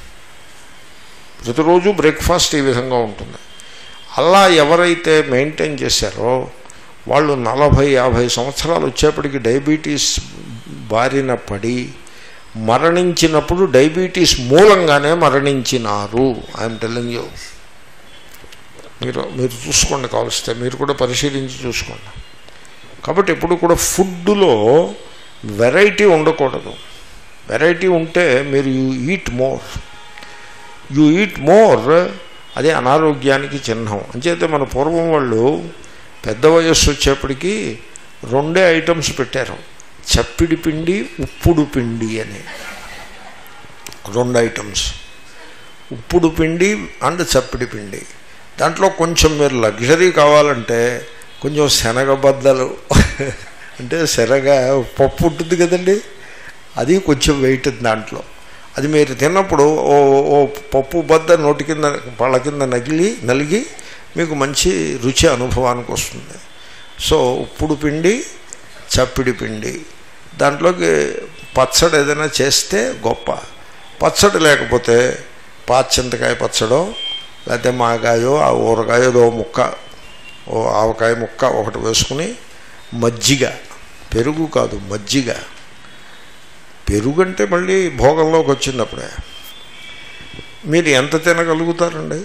ప్రతిరోజు బ్రేక్ఫాస్ట్ ఈ విధంగా ఉంటుంది అలా ఎవరైతే మెయింటైన్ చేశారో వాళ్ళు నలభై యాభై సంవత్సరాలు వచ్చేప్పటికి డయాబెటీస్ బారిన పడి మరణించినప్పుడు డయాబెటీస్ మూలంగానే మరణించినారు ఐఎమ్ టెలింగ్ యూ మీరు మీరు చూసుకోండి కావలిస్తే మీరు కూడా పరిశీలించి చూసుకోండి కాబట్టి ఎప్పుడు కూడా ఫుడ్లో వెరైటీ ఉండకూడదు వెరైటీ ఉంటే మీరు you eat more you eat more అదే అనారోగ్యానికి చిహ్నం అంచేతే మన పూర్వం వాళ్ళు పెద్ద వయస్సు వచ్చేప్పటికీ రెండే ఐటమ్స్ పెట్టారు చప్పిడి పిండి ఉప్పుడు పిండి అని రెండు ఐటమ్స్ ఉప్పుడు పిండి అండ్ చప్పిడి పిండి దాంట్లో కొంచెం మీరు లగ్జరీ కావాలంటే కొంచెం శనగబద్దలు అంటే శనగ పప్పు ఉంటుంది కదండి అది కొంచెం వెయిట్ దాంట్లో అది మీరు తిన్నప్పుడు ఓ ఓ పప్పు బద్ద నోటి కింద పళ్ళ కింద నగిలి నలిగి మీకు మంచి రుచి అనుభవానికి వస్తుంది సో ఉప్పుడు పిండి చప్పిడి పిండి దాంట్లోకి పచ్చడి ఏదైనా చేస్తే గొప్ప పచ్చడి లేకపోతే పాచింతకాయ పచ్చడో లేకపోతే మాగాయో ఆ ఊరగాయో ఏదో ముక్క ఓ ఆవకాయ ముక్క ఒకటి వేసుకుని మజ్జిగ పెరుగు కాదు మజ్జిగ పెరుగు అంటే మళ్ళీ భోగంలోకి వచ్చింది అప్పుడే మీరు ఎంత తినగలుగుతారండి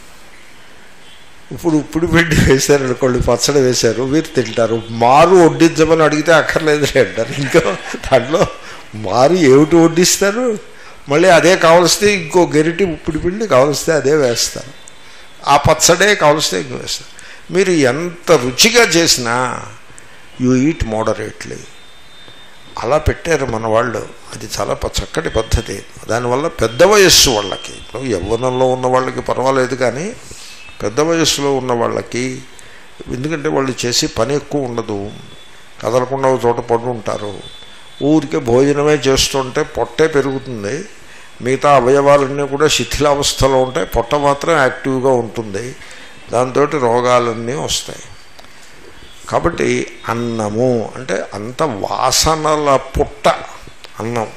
ఇప్పుడు ఇప్పుడు పిండి వేశారనుకోండి పచ్చడి వేశారు మీరు తింటారు మారు వడ్డించమని అడిగితే అక్కర్లేదు అంటారు ఇంకా దాంట్లో మారు ఏమిటి వడ్డిస్తారు మళ్ళీ అదే కావలిస్తే ఇంకో గెరిటి ఉప్పుడు పిండి కావలిస్తే అదే వేస్తారు ఆ పచ్చడే కావలిస్తే ఇంకో వేస్తారు మీరు ఎంత రుచిగా చేసినా యూ ఈట్ మోడరేట్లీ అలా పెట్టారు మన వాళ్ళు అది చాలా ప- చక్కటి పద్ధతి దానివల్ల పెద్ద వయస్సు వాళ్ళకి ఇప్పుడు యవ్వనంలో ఉన్న వాళ్ళకి పర్వాలేదు కానీ పెద్ద వయస్సులో ఉన్న వాళ్ళకి ఎందుకంటే వాళ్ళు చేసి పని ఎక్కువ ఉండదు కదలకుండా ఒక చోట పడి ఉంటారు ఊరికే భోజనమే చేస్తుంటే పొట్టే పెరుగుతుంది మిగతా అవయవాలన్నీ కూడా శిథిలావస్థలో ఉంటాయి పొట్ట మాత్రం యాక్టివ్గా ఉంటుంది దాంతో రోగాలన్నీ వస్తాయి కాబట్టి అన్నము అంటే అంత వాసనల పుట్ట అన్నం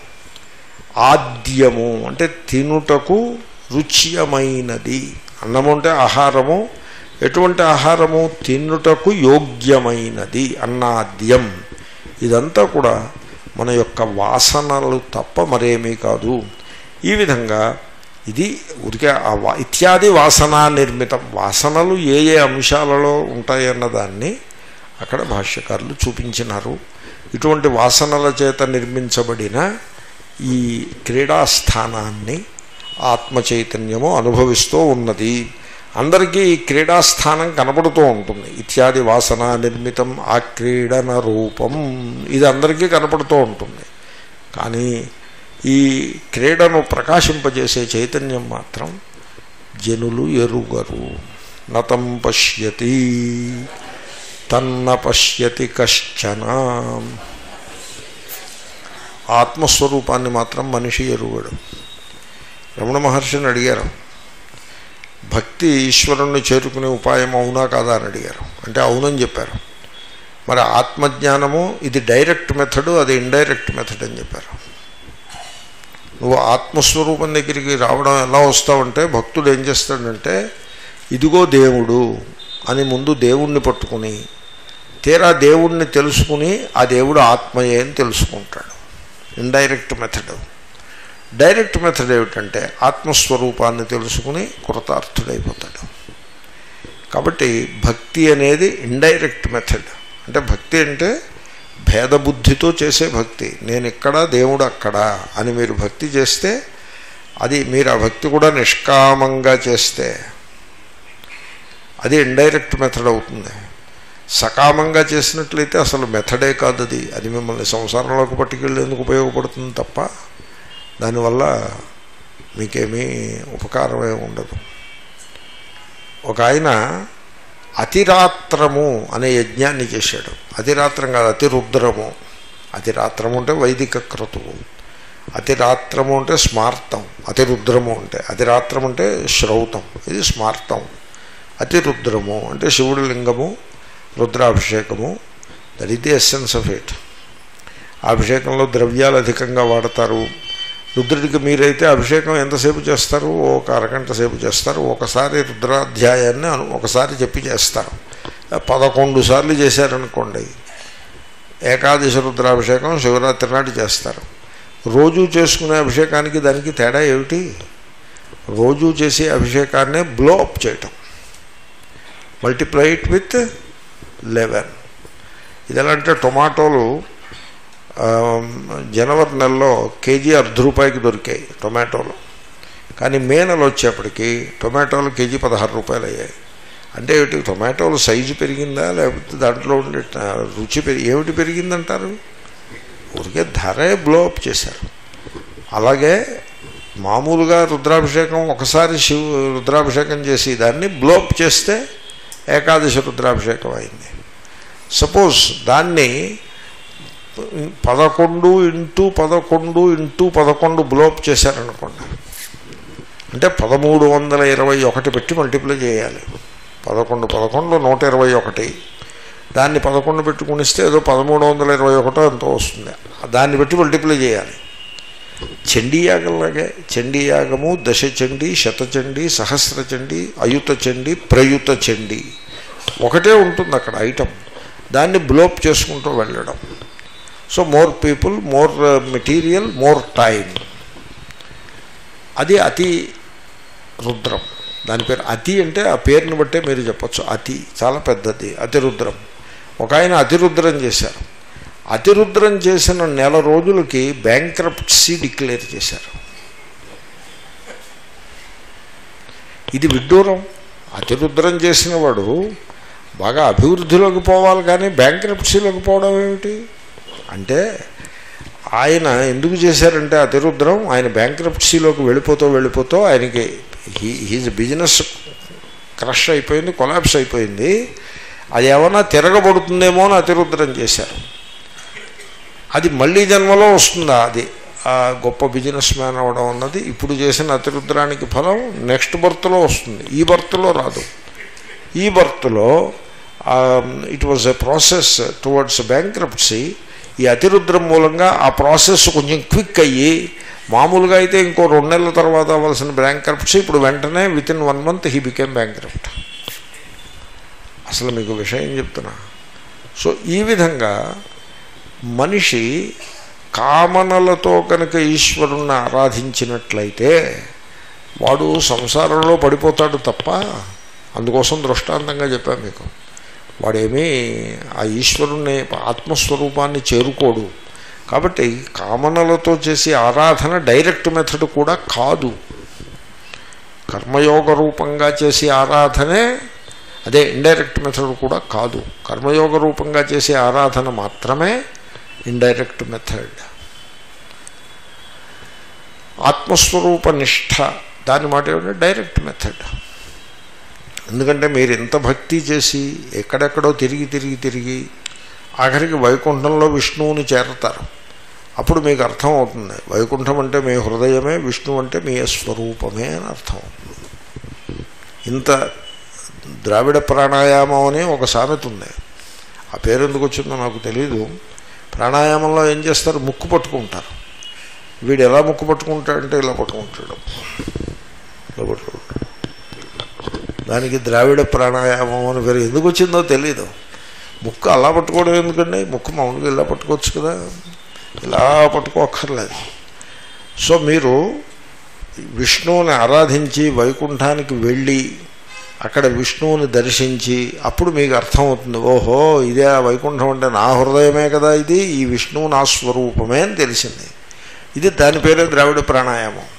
ఆద్యము అంటే తినుటకు రుచ్యమైనది అన్నము అంటే ఆహారము ఎటువంటి ఆహారము తినుటకు యోగ్యమైనది అన్నాద్యం ఇదంతా కూడా మన యొక్క వాసనలు తప్ప మరేమీ కాదు ఈ విధంగా ఇది ఉరికే ఆ వా ఇత్యాది వాసనా నిర్మితం వాసనలు ఏ ఏ అంశాలలో ఉంటాయన్న దాన్ని అక్కడ భాష్యకారులు చూపించినారు ఇటువంటి వాసనల చేత నిర్మించబడిన ఈ క్రీడాస్థానాన్ని ఆత్మ చైతన్యము అనుభవిస్తూ ఉన్నది అందరికీ ఈ క్రీడాస్థానం కనపడుతూ ఉంటుంది ఇత్యాది వాసన నిర్మితం ఆ క్రీడన రూపం ఇది అందరికీ కనపడుతూ ఉంటుంది కానీ ఈ క్రీడను ప్రకాశింపజేసే చైతన్యం మాత్రం జనులు ఎరుగరు నతం పశ్యతి తన్న పశ్యతి కశ్చన ఆత్మస్వరూపాన్ని మాత్రం మనిషి ఎరుగడు రమణ మహర్షిని అడిగారు భక్తి ఈశ్వరుణ్ణి చేరుకునే ఉపాయం అవునా కాదా అని అడిగారు అంటే అవునని చెప్పారు మరి ఆత్మజ్ఞానము ఇది డైరెక్ట్ మెథడు అది ఇండైరెక్ట్ మెథడ్ అని చెప్పారు నువ్వు ఆత్మస్వరూపం దగ్గరికి రావడం ఎలా వస్తావంటే భక్తుడు ఏం చేస్తాడంటే ఇదిగో దేవుడు అని ముందు దేవుణ్ణి పట్టుకుని తీరా దేవుణ్ణి తెలుసుకుని ఆ దేవుడు ఆత్మయే అని తెలుసుకుంటాడు ఇండైరెక్ట్ మెథడ్ డైరెక్ట్ మెథడ్ ఏమిటంటే ఆత్మస్వరూపాన్ని తెలుసుకుని కృతార్థుడైపోతాడు కాబట్టి భక్తి అనేది ఇండైరెక్ట్ మెథడ్ అంటే భక్తి అంటే భేదబుద్ధితో చేసే భక్తి నేను ఇక్కడ దేవుడు అక్కడ అని మీరు భక్తి చేస్తే అది మీరు ఆ భక్తి కూడా నిష్కామంగా చేస్తే అది ఇండైరెక్ట్ మెథడ్ అవుతుంది సకామంగా చేసినట్లయితే అసలు మెథడే కాదు అది అది మిమ్మల్ని సంసారంలోకి పట్టుకెళ్ళేందుకు ఉపయోగపడుతుంది తప్ప దానివల్ల మీకేమీ ఉపకారమే ఉండదు ఒక ఆయన అతిరాత్రము అనే యజ్ఞాన్ని చేశాడు అతిరాత్రం కాదు అతిరుద్రము అతిరాత్రము అంటే వైదిక క్రతువు అతిరాత్రము అంటే స్మార్తం అతిరుద్రము అంటే అతిరాత్రం అంటే శ్రౌతం ఇది స్మార్తం అతిరుద్రము అంటే శివుడి లింగము రుద్రాభిషేకము that is the essence of it ఆ అభిషేకంలో ద్రవ్యాలు అధికంగా వాడతారు రుద్రుడికి మీరైతే అభిషేకం ఎంతసేపు చేస్తారు ఒక అరగంట సేపు చేస్తారు ఒకసారి రుద్రాధ్యాయాన్ని అను ఒకసారి చెప్పి చేస్తారు పదకొండు సార్లు చేశారనుకోండి ఏకాదశి రుద్రాభిషేకం శివరాత్రి నాటి చేస్తారు రోజు చేసుకునే అభిషేకానికి దానికి తేడా ఏమిటి రోజు చేసే అభిషేకాన్నే బ్లో అప్ చేయటం మల్టిప్లై ఇట్ విత్ లెవెన్ ఇది ఎలా అంటే టొమాటోలు ఆ, జనవరి నెలలో కేజీ అర్ధ రూపాయికి దొరికాయి టొమాటోలు కానీ మే నెల వచ్చేప్పటికి టొమాటోలు కేజీ పదహారు రూపాయలు అయ్యాయి అంటే ఏమిటి టొమాటోలు సైజు పెరిగిందా లేకపోతే దాంట్లో ఉండే ట- రుచి పెరిగి ఏమిటి పెరిగిందంటారు ఊరికే ధరే బ్లో అప్ చేశారు అలాగే మామూలుగా రుద్రాభిషేకం ఒకసారి శివ రుద్రాభిషేకం చేసి దాన్ని బ్లోప్ చేస్తే ఏకాదశి రుద్రాభిషేకం అయింది సపోజ్ దాన్ని పదకొండు ఇంటూ పదకొండు ఇంటూ పదకొండు బ్లోప్ చేశారనుకోండి అంటే పదమూడు వందల ఇరవై ఒకటి పెట్టి మల్టిప్లై చేయాలి పదకొండు పదకొండు నూట ఇరవై ఒకటి దాన్ని పదకొండు పెట్టుకునిస్తే ఏదో పదమూడు వందల ఇరవై ఒకటో ఎంతో వస్తుంది దాన్ని బట్టి మల్టిప్లై చేయాలి చండీయాగంలాగే చండీయాగము దశచండి శతచండి సహస్రచండి అయుత చండి ప్రయుత చండి ఒకటే ఉంటుంది అక్కడ ఐటమ్ దాన్ని బ్లోప్ చేసుకుంటూ వెళ్ళడం so more people more material more time అది అతి రుద్రం దాని పేరు అతి అంటే ఆ పేరుని బట్టే మీరు చెప్పచ్చు అతి చాలా పెద్దది అతిరుద్రం ఒక ఆయన అతిరుద్రం చేశారు అతిరుద్రం చేసిన నెల రోజులకి బ్యాంక్రప్ట్సీ డిక్లేర్ చేశారు ఇది విడ్డూరం అతిరుద్రం చేసిన వాడు బాగా అభివృద్ధిలోకి పోవాలి కానీ బ్యాంక్రప్ట్సీలోకి పోవడం ఏమిటి అంటే ఆయన ఎందుకు చేశారంటే అతిరుద్రం ఆయన బ్యాంక్రప్ట్సీలోకి వెళ్ళిపోతూ వెళ్ళిపోతూ ఆయనకి హీ హీజ్ బిజినెస్ క్రష్ అయిపోయింది కొలాప్స్ అయిపోయింది అది ఏమన్నా తిరగబడుతుందేమో అని అతిరుద్రం చేశారు అది మళ్ళీ జన్మలో వస్తుందా అది ఆ గొప్ప బిజినెస్ మ్యాన్ అవడం అన్నది ఇప్పుడు చేసిన అతిరుద్రానికి ఫలం నెక్స్ట్ బర్త్లో వస్తుంది ఈ బర్త్లో రాదు ఈ బర్త్లో it was a process towards bankruptcy ఈ అతిరుద్రం మూలంగా ఆ ప్రాసెస్ కొంచెం క్విక్ అయ్యి మామూలుగా అయితే ఇంకో రెండు నెలల తర్వాత అవ్వాల్సిన బ్యాంక్రప్ట్సీ ఇప్పుడు వెంటనే within one month he became bankrupt అసలు మీకు విషయం చెప్తున్నా సో ఈ విధంగా మనిషి కామనలతో కనుక ఈశ్వరుణ్ణి ఆరాధించినట్లయితే వాడు సంసారంలో పడిపోతాడు తప్ప అందుకోసం దృష్టాంతంగా చెప్పాను మీకు వాడేమీ ఆ ఈశ్వరుణ్ణి ఆత్మస్వరూపాన్ని చేరుకోడు కాబట్టి కామనలతో చేసే ఆరాధన డైరెక్ట్ మెథడ్ కూడా కాదు కర్మయోగ రూపంగా చేసే ఆరాధనే అదే ఇండైరెక్ట్ మెథడ్ కూడా కాదు కర్మయోగ రూపంగా చేసే ఆరాధన మాత్రమే ఇండైరెక్ట్ మెథడ్ ఆత్మస్వరూప నిష్ఠ దాని మాట ఏమంటే డైరెక్ట్ మెథడ్ ఎందుకంటే మీరు ఎంత భక్తి చేసి ఎక్కడెక్కడో తిరిగి తిరిగి తిరిగి ఆఖరికి వైకుంఠంలో విష్ణువుని చేరతారు అప్పుడు మీకు అర్థం అవుతుంది వైకుంఠం అంటే మీ హృదయమే విష్ణువు అంటే మీ స్వరూపమే అని అర్థం అవుతుంది ఇంత ద్రావిడ ప్రాణాయామం అని ఒక సామెత ఉంది ఆ పేరు ఎందుకు వచ్చిందో నాకు తెలీదు ప్రాణాయామంలో ఏం చేస్తారు ముక్కు పట్టుకుంటారు వీడు ఎలా ముక్కు పట్టుకుంటాడంటే ఇలా పట్టుకుంటాడు ఇలా పట్టుకుంటాడు దానికి ద్రావిడ ప్రాణాయామం అని పేరు ఎందుకు వచ్చిందో తెలీదు ముక్కు అలా పట్టుకోవడం ఎందుకండి ముక్కు మామూలుగా ఇలా పట్టుకోవచ్చు కదా ఇలా పట్టుకోక్కర్లేదు సో మీరు విష్ణువుని ఆరాధించి వైకుంఠానికి వెళ్ళి అక్కడ విష్ణువుని దర్శించి అప్పుడు మీకు అర్థమవుతుంది ఓహో ఇదే ఆ వైకుంఠం అంటే నా హృదయమే కదా ఇది ఈ విష్ణువు నా స్వరూపమే అని తెలిసింది ఇది దాని పేరే ద్రావిడ ప్రాణాయామం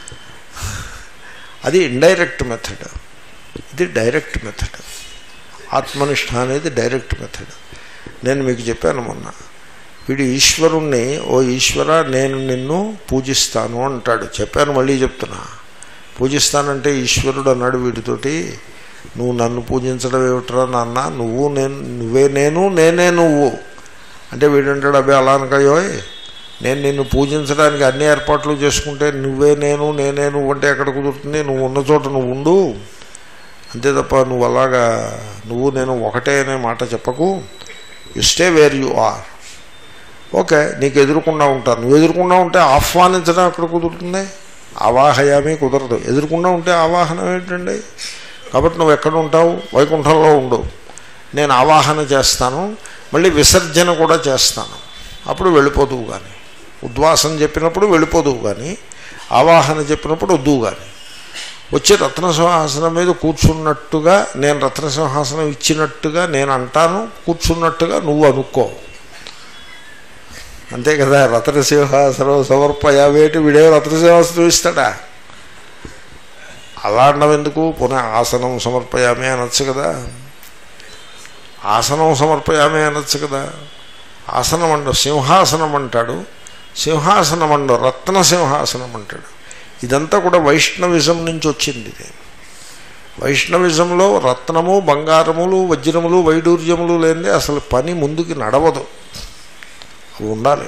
అది ఇండైరెక్ట్ మెథడ్ ఇది డైరెక్ట్ మెథడ్ ఆత్మనిష్ట అనేది డైరెక్ట్ మెథడ్ నేను మీకు చెప్పాను మొన్న వీడు ఈశ్వరుణ్ణి ఓ ఈశ్వర నేను నిన్ను పూజిస్తాను అంటాడు చెప్పాను మళ్ళీ చెప్తున్నా పూజిస్తానంటే ఈశ్వరుడు అన్నాడు వీడితోటి నువ్వు నన్ను పూజించడం ఏమిట్రా నాన్న నువ్వు నేను నువ్వే నేను నేనే నువ్వు అంటే వీడంటాడు అబ్బాయి అలా అనకయోయ్ నేను నిన్ను పూజించడానికి అన్ని ఏర్పాట్లు చేసుకుంటే నువ్వే నేను నేనే నువ్వు అంటే ఎక్కడ కుదురుతుంది నువ్వు ఉన్న చోట నువ్వు ఉండు అంతే తప్ప నువ్వు అలాగా నువ్వు నేను ఒకటే అనే మాట చెప్పకు you stay where you are okay నీకు ఎదురుకుండా ఉంటాను నువ్వు ఎదురుకుండా ఉంటే ఆహ్వానించడం అక్కడ కుదురుతుంది ఆవాహయామి కుదరదు ఎదురుకుండా ఉంటే ఆవాహనం ఏంటండి కాబట్టి నువ్వు ఎక్కడ ఉంటావు వైకుంఠంలో ఉండు నేను ఆవాహన చేస్తాను మళ్ళీ విసర్జన కూడా చేస్తాను అప్పుడు వెళ్ళిపోదువు కానీ ఉద్వాసం చెప్పినప్పుడు వెళ్ళిపోదువు కానీ ఆవాహన చెప్పినప్పుడు వద్దువు కానీ వచ్చి రత్నసింహాసనం మీద కూర్చున్నట్టుగా నేను రత్నసింహాసనం ఇచ్చినట్టుగా నేను అంటాను కూర్చున్నట్టుగా నువ్వు అనుకో అంతే కదా రత్నసింహాసనం సమర్పయావేటి వీడే రత్నసింహాసనం ఇస్తాడా అలా అన్నం ఎందుకు పునః ఆసనం సమర్పయామి అనొచ్చు కదా ఆసనం సమర్పయామి అనొచ్చు కదా ఆసనం అండు సింహాసనం అంటాడు సింహాసనం అండు రత్న సింహాసనం అంటాడు ఇదంతా కూడా వైష్ణవిజం నుంచి వచ్చింది ఇది వైష్ణవిజంలో రత్నము బంగారములు వజ్రములు వైడూర్యములు లేనిదే అసలు పని ముందుకి నడవదు అవి ఉండాలి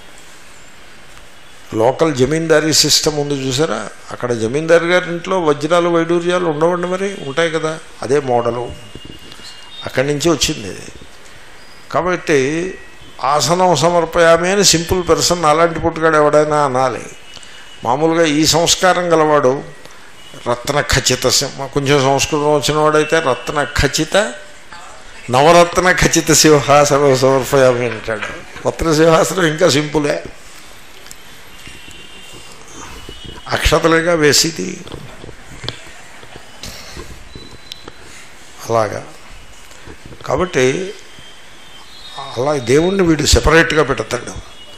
లోకల్ జమీందారీ సిస్టమ్ ఉంది చూసారా అక్కడ జమీందారు గారి ఇంట్లో వజ్రాలు వైడూర్యాలు ఉండవండి మరి ఉంటాయి కదా అదే మోడలు అక్కడి నుంచి వచ్చింది ఇది కాబట్టి ఆసనం సమర్పయామి అని సింపుల్ పర్సన్ అలాంటి పుట్టుగాడు ఎవడైనా అనాలి మామూలుగా ఈ సంస్కారం గలవాడు రత్న ఖచ్చిత సింహ కొంచెం సంస్కృతం వచ్చిన వాడైతే రత్న ఖచ్చిత నవరత్న ఖచ్చిత సింహాసనం సమర్పయామి అంటాడు రత్న సింహాసనం ఇంకా సింపులే అక్షతలుగా వేసిది అలాగా కాబట్టి అలా దేవుణ్ణి వీడు సెపరేట్గా పెడతాడు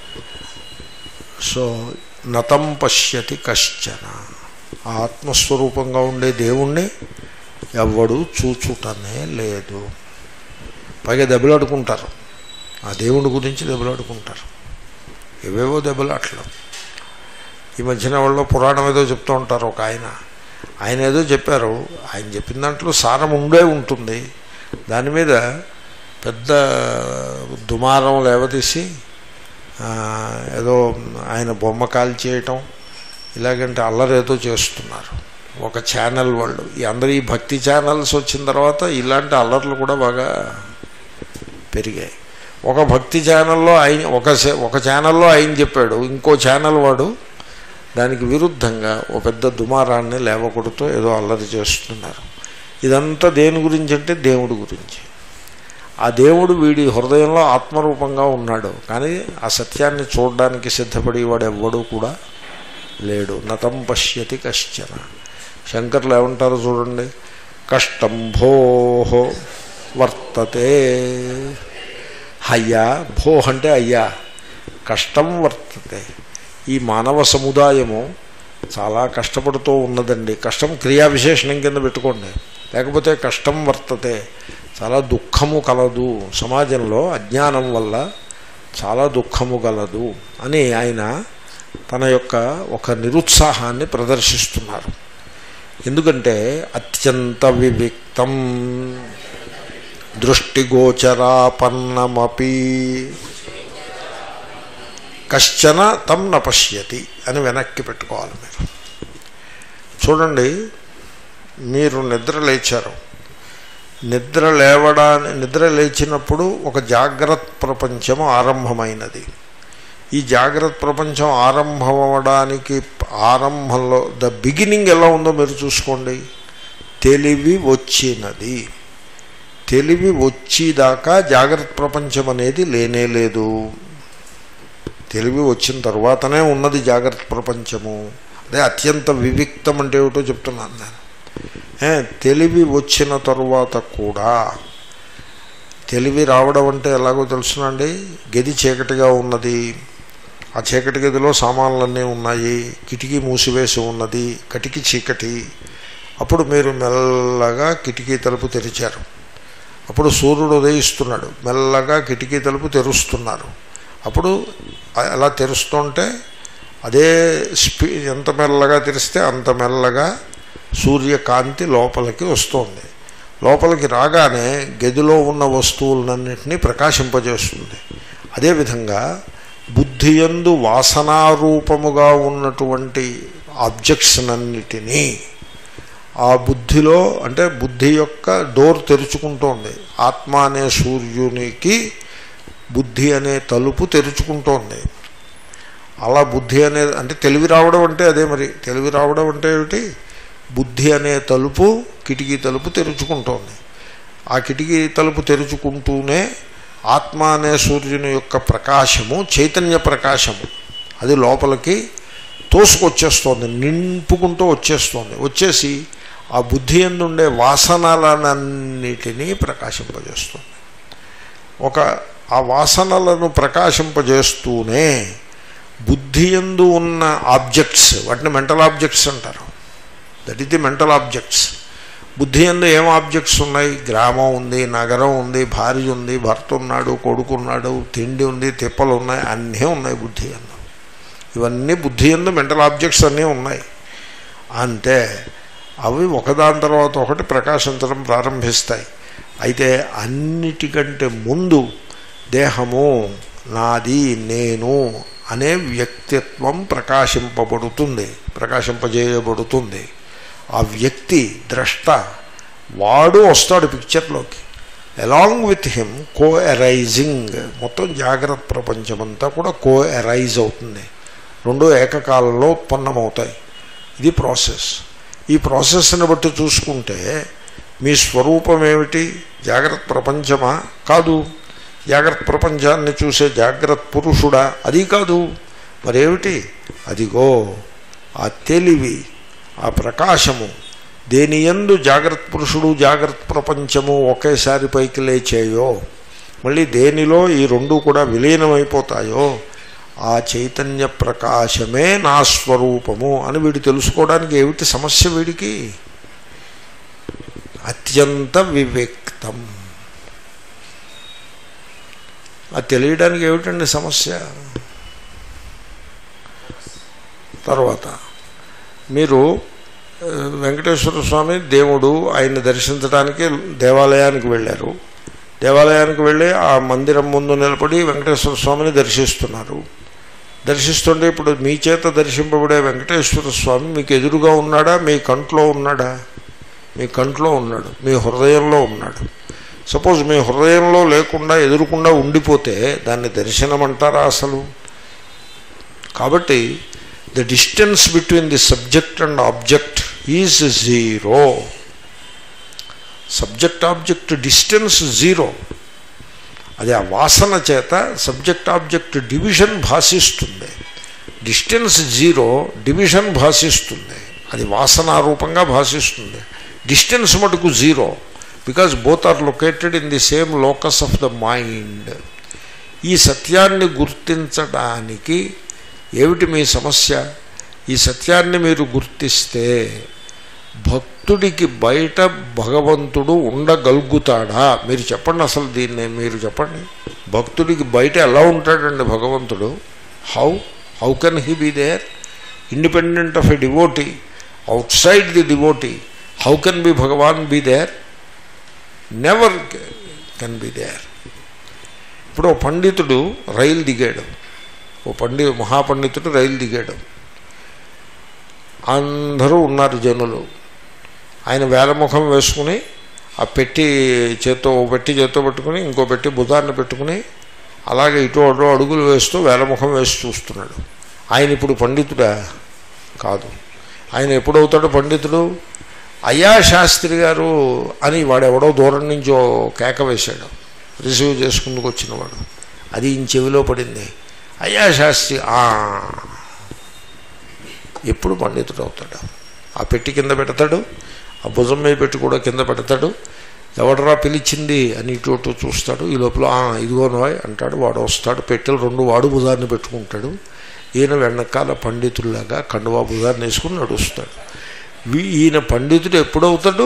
సో నతం పశ్యతి కశ్చన ఆత్మస్వరూపంగా ఉండే దేవుణ్ణి ఎవడు చూచుటనే లేదు పైగా దెబ్బలాడుకుంటారు ఆ దేవుడి గురించి దెబ్బలాడుకుంటారు ఏవేవో దెబ్బలాట్లు ఈ మధ్యన వాళ్ళు పురాణం ఏదో చెప్తూ ఉంటారు ఒక ఆయన ఆయన ఏదో చెప్పారు ఆయన చెప్పిన దాంట్లో సారం ఉండే ఉంటుంది దాని మీద పెద్ద దుమారం లేవదీసి ఆ, ఏదో ఆయన బొమ్మ కాల్ చేయటం ఇలాగంటే అల్లరేదో చేస్తున్నారు ఒక ఛానల్ వాళ్ళు ఈ అందరు ఈ భక్తి ఛానల్స్ వచ్చిన తర్వాత ఇలాంటి అల్లర్లు కూడా బాగా పెరిగాయి ఒక భక్తి ఛానల్లో ఆయన ఒక సే- ఒక ఛానల్లో ఆయన చెప్పాడు ఇంకో ఛానల్ వాడు దానికి విరుద్ధంగా ఒక పెద్ద దుమారాన్ని లేవకొడుతూ ఏదో అల్లరి చేస్తున్నారు ఇదంతా దేని గురించి అంటే దేవుడి గురించి ఆ దేవుడు వీడి హృదయంలో ఆత్మరూపంగా ఉన్నాడు కానీ ఆ సత్యాన్ని చూడడానికి సిద్ధపడి వాడు ఎవ్వడూ కూడా లేడు నతం పశ్యతి కశ్చన శంకర్లు ఏమంటారు చూడండి కష్టం భోహో వర్తతే హయ్యా భో అంటే అయ్యా కష్టం వర్తతే ఈ మానవ సముదాయము చాలా కష్టపడుతూ ఉన్నదండి కష్టం క్రియా విశేషణం కింద పెట్టుకోండి లేకపోతే కష్టం వర్తతే చాలా దుఃఖము కలదు సమాజంలో అజ్ఞానం వల్ల చాలా దుఃఖము కలదు అని ఆయన తన యొక్క ఒక నిరుత్సాహాన్ని ప్రదర్శిస్తున్నారు ఎందుకంటే అత్యంత వివిక్తం దృష్టిగోచరాపన్నమపి కశ్చన తం న పశ్యతి అని వెనక్కి పెట్టుకోవాలి మీరు చూడండి మీరు నిద్ర లేచారు నిద్ర లేవడాన్ని నిద్ర లేచినప్పుడు ఒక జాగ్రత్త ప్రపంచము ఆరంభమైనది ఈ జాగ్రత్త ప్రపంచం ఆరంభమవడానికి ఆరంభంలో ద బిగినింగ్ ఎలా ఉందో మీరు చూసుకోండి తెలివి వచ్చినది తెలివి వచ్చేదాకా జాగ్రత్త ప్రపంచం అనేది లేనే లేదు తెలివి వచ్చిన తర్వాతనే ఉన్నది జాగ్రత్త ప్రపంచము అదే అత్యంత వివిక్తం అంటే ఏమిటో చెప్తున్నాను నేను ఏ, తెలివి వచ్చిన తరువాత కూడా తెలివి రావడం అంటే ఎలాగో తెలుసునండి గది చీకటిగా ఉన్నది ఆ చీకటి గదిలో సామాన్లన్నీ ఉన్నాయి కిటికీ మూసివేసి ఉన్నది కటికి చీకటి అప్పుడు మీరు మెల్లగా కిటికీ తలుపు తెరిచారు అప్పుడు సూర్యుడు ఉదయిస్తున్నాడు మెల్లగా కిటికీ తలుపు తెరుస్తున్నారు అప్పుడు అలా తెరుస్తుంటే అదే స్పీ ఎంత మెల్లగా తెరిస్తే అంత మెల్లగా సూర్యకాంతి లోపలికి వస్తుంది లోపలికి రాగానే గదిలో ఉన్న వస్తువులన్నింటినీ ప్రకాశింపజేస్తుంది అదేవిధంగా బుద్ధి యందు వాసనారూపముగా ఉన్నటువంటి ఆబ్జెక్ట్స్నన్నిటినీ ఆ బుద్ధిలో అంటే బుద్ధి యొక్క డోర్ తెరుచుకుంటోంది ఆత్మ అనే సూర్యునికి బుద్ధి అనే తలుపు తెరుచుకుంటోంది అలా బుద్ధి అనే అంటే తెలివి రావడం అంటే అదే మరి తెలివి రావడం అంటే ఏమిటి బుద్ధి అనే తలుపు కిటికీ తలుపు తెరుచుకుంటోంది ఆ కిటికీ తలుపు తెరుచుకుంటూనే ఆత్మ అనే సూర్యుని యొక్క ప్రకాశము చైతన్య ప్రకాశము అది లోపలికి తోసుకొచ్చేస్తోంది నింపుకుంటూ వచ్చేస్తోంది వచ్చేసి ఆ బుద్ధి ఎందుండే వాసనలనన్నిటినీ ప్రకాశింపజేస్తుంది ఒక ఆ వాసనలను ప్రకాశింపజేస్తూనే బుద్ధి ఎందు ఉన్న ఆబ్జెక్ట్స్ వాటిని మెంటల్ ఆబ్జెక్ట్స్ అంటారు that is the mental objects బుద్ధి ఎందు ఏం ఆబ్జెక్ట్స్ ఉన్నాయి గ్రామం ఉంది నగరం ఉంది భార్య ఉంది భర్త ఉన్నాడు కొడుకున్నాడు తిండి ఉంది తిప్పలు ఉన్నాయి అన్నీ ఉన్నాయి బుద్ధి ఎందు ఇవన్నీ బుద్ధి ఎందు మెంటల్ ఆబ్జెక్ట్స్ అన్నీ ఉన్నాయి అంతే అవి ఒకదాని తర్వాత ఒకటి ప్రకాశించడం ప్రారంభిస్తాయి అయితే అన్నిటికంటే ముందు దేహము నాది నేను అనే వ్యక్తిత్వం ప్రకాశింపబడుతుంది ప్రకాశింపజేయబడుతుంది ఆ వ్యక్తి ద్రష్ట వాడు వస్తాడు పిక్చర్లోకి along with him co arising మొత్తం జాగ్రత్త ప్రపంచమంతా కూడా కో ఎరైజ్ అవుతుంది రెండు ఏకకాలంలో ఉత్పన్నమవుతాయి ఇది ప్రాసెస్ ఈ ప్రాసెస్ని బట్టి చూసుకుంటే మీ స్వరూపం ఏమిటి జాగ్రత్త ప్రపంచమా కాదు జాగ్రత్త ప్రపంచాన్ని చూసే జాగ్రత్త పురుషుడా అది కాదు మరేమిటి అదిగో ఆ తెలివి ఆ ప్రకాశము దేని ఎందు జాగ్రత్త పురుషుడు జాగ్రత్త ప్రపంచము ఒకేసారి పైకి లేచేయో మళ్ళీ దేనిలో ఈ రెండు కూడా విలీనమైపోతాయో ఆ చైతన్య ప్రకాశమే నా స్వరూపము అని వీడు తెలుసుకోవడానికి ఏమిటి సమస్య వీడికి అత్యంత వివిక్తం అది తెలియడానికి ఏమిటండి సమస్య తర్వాత మీరు ఆ, వెంకటేశ్వర స్వామి దేవుడు ఆయన్ని దర్శించడానికి దేవాలయానికి వెళ్ళారు దేవాలయానికి వెళ్ళి ఆ మందిరం ముందు నిలబడి వెంకటేశ్వర స్వామిని దర్శిస్తున్నారు దర్శిస్తుంటే ఇప్పుడు మీ చేత దర్శింపబడే వెంకటేశ్వర స్వామి మీకు ఎదురుగా ఉన్నాడా మీ కంట్లో ఉన్నాడా మీ కంట్లో ఉన్నాడు మీ హృదయంలో ఉన్నాడు సపోజ్ మీ హృదయంలో లేకుండా ఎదురుకుండా ఉండిపోతే దాన్ని దర్శనం అంటారా అసలు కాబట్టి the distance between the subject and object is zero subject object distance zero అది ఆ వాసన చేత సబ్జెక్ట్ ఆబ్జెక్ట్ డివిజన్ భాషిస్తుంది డిస్టెన్స్ జీరో డివిజన్ భాషిస్తుంది అది వాసనారూపంగా భాషిస్తుంది డిస్టెన్స్ మటుకు zero because both are located in the same locus of the mind ఈ సత్యాన్ని గుర్తించడానికి ఏమిటి మీ సమస్య ఈ సత్యాన్ని మీరు గుర్తిస్తే భక్తుడికి బయట భగవంతుడు ఉండగలుగుతాడా మీరు చెప్పండి అసలు దీన్ని మీరు చెప్పండి భక్తుడికి బయట ఎలా ఉంటాడండి భగవంతుడు how how can he be there independent of a devotee outside the devotee how can be Bhagwan be there never can be there ఇప్పుడు ఓ పండితుడు రైలు దిగాడు ఓ పండి మహాపండితుడు రైలు దిగాడు అందరూ ఉన్నారు జనులు ఆయన వేలముఖం వేసుకుని ఆ పెట్టి చేత్తో ఓ పెట్టి చేత్తో పెట్టుకుని ఇంకో పెట్టి భుజాన్ని పెట్టుకుని అలాగే ఇటు అటు అడుగులు వేస్తూ వేలముఖం వేసి చూస్తున్నాడు ఆయన ఇప్పుడు పండితుడా కాదు ఆయన ఎప్పుడవుతాడు పండితుడు అయ్యా శాస్త్రి గారు అని వాడు ఎవడో దూరం నుంచి ఓ కేక వేశాడు రిసీవ్ చేసుకుందుకు వచ్చినవాడు అది ఈయన చెవిలో పడింది అయ్యా శాస్త్రి "ఆ." ఎప్పుడు పండితుడు అవుతాడు ఆ పెట్టి కింద పెడతాడు ఆ భుజం మీద పెట్టి కూడా కింద పెడతాడు ఎవడరా పిలిచింది అని ఇటు అటు చూస్తాడు ఈ లోపల "ఆ, ఇదిగో నోయ్ అంటాడు వాడు వస్తాడు పెట్టెలు రెండు వాడు భుజాన్ని పెట్టుకుంటాడు ఈయన వెనకాల పండితుల్లాగా కండువా భుజాన్ని వేసుకుని నడుస్తాడు వీ- ఈయన పండితుడు ఎప్పుడవుతాడు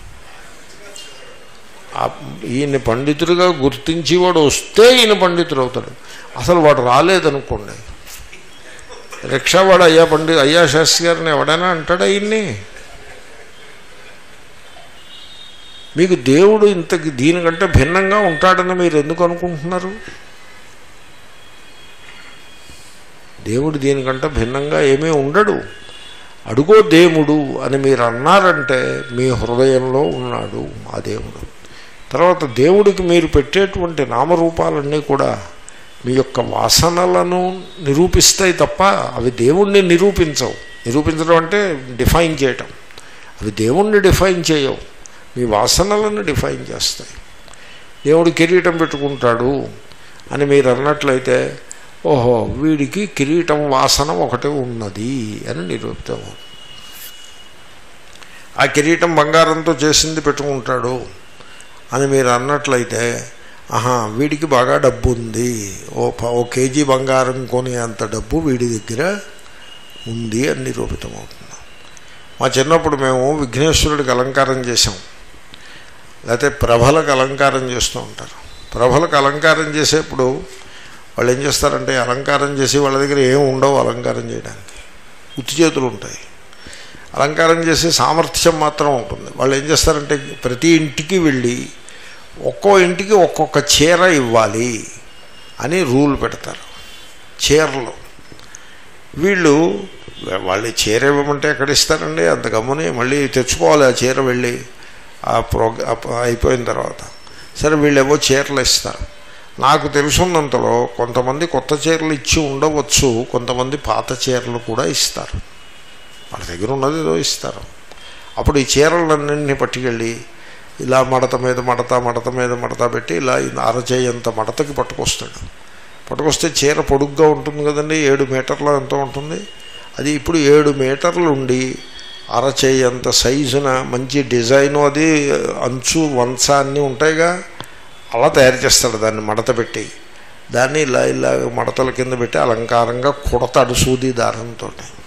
ఆ ఈయన పండితుడిగా గుర్తించి వాడు వస్తే ఈయన పండితుడు అవుతాడు అసలు వాడు రాలేదనుకోండి రిక్షావాడు అయ్యా పండి అయ్యా శాస్త్రి గారిని ఎవడైనా అంటాడా ఈయన్ని మీకు దేవుడు ఇంతకి దీనికంటే భిన్నంగా ఉంటాడని మీరు ఎందుకు అనుకుంటున్నారు దేవుడు దీనికంటే భిన్నంగా ఏమీ ఉండడు అడుగో దేవుడు అని మీరు అన్నారంటే మీ హృదయంలో ఉన్నాడు ఆ దేవుడు తర్వాత దేవుడికి మీరు పెట్టేటువంటి నామరూపాలన్నీ కూడా మీ యొక్క వాసనలను నిరూపిస్తాయి తప్ప అవి దేవుణ్ణి నిరూపించవు నిరూపించడం అంటే డిఫైన్ చేయటం అవి దేవుణ్ణి డిఫైన్ చేయవు మీ వాసనలను డిఫైన్ చేస్తాయి దేవుడు కిరీటం పెట్టుకుంటాడు అని మీరు అన్నట్లయితే ఓహో వీడికి కిరీటం వాసన ఒకటి ఉన్నది అని నిరూపితం ఆ కిరీటం బంగారంతో చేసింది పెట్టుకుంటాడు అని మీరు అన్నట్లయితే ఆహా వీడికి బాగా డబ్బు ఉంది ఓ ప- ఓ కేజీ బంగారం కొని అంత డబ్బు వీడి దగ్గర ఉంది అని నిరూపితమవుతుంది మా చిన్నప్పుడు మేము విఘ్నేశ్వరుడికి అలంకారం చేసాం లేకపోతే ప్రభలకు అలంకారం చేస్తూ ఉంటారు ప్రభలకు అలంకారం చేసేప్పుడు వాళ్ళు ఏం చేస్తారంటే అలంకారం చేసి వాళ్ళ దగ్గర ఏం ఉండవు అలంకారం చేయడానికి ఉత్తి చేతులు ఉంటాయి అలంకారం చేసే సామర్థ్యం మాత్రం ఉంటుంది వాళ్ళు ఏం చేస్తారంటే ప్రతి ఇంటికి వెళ్ళి ఒక్కో ఇంటికి ఒక్కొక్క చీర ఇవ్వాలి అని రూల్ పెడతారు చీరలు వీళ్ళు వాళ్ళు చీర ఇవ్వమంటే ఎక్కడ ఇస్తారండి అంత గమ్ముని మళ్ళీ తెచ్చుకోవాలి ఆ చీర వెళ్ళి ఆ ప్రోగ్రా అయిపోయిన తర్వాత సరే వీళ్ళేవో చీరలు ఇస్తారు నాకు తెలుసున్నంతలో కొంతమంది కొత్త చీరలు ఇచ్చి ఉండవచ్చు కొంతమంది పాత చీరలు కూడా ఇస్తారు వాళ్ళ దగ్గర ఉన్నది ఏదో ఇస్తారు అప్పుడు ఈ చీరలన్నింటినీ పట్టుకెళ్ళి ఇలా మడత మీద మడత మడత మీద మడత పెట్టి ఇలా అరచేయంత మడతకి పట్టుకొస్తాడు పట్టుకొస్తే చీర పొడుగ్గా ఉంటుంది కదండి ఏడు మీటర్లో ఎంత ఉంటుంది అది ఇప్పుడు ఏడు మీటర్లు ఉండి అరచేయంత సైజున మంచి డిజైను అది అంచు వంచ అన్నీ ఉంటాయిగా అలా తయారు చేస్తాడు దాన్ని మడత పెట్టి దాన్ని ఇలా ఇలా మడతల కింద పెట్టి అలంకారంగా కుడతాడు సూది దారంతో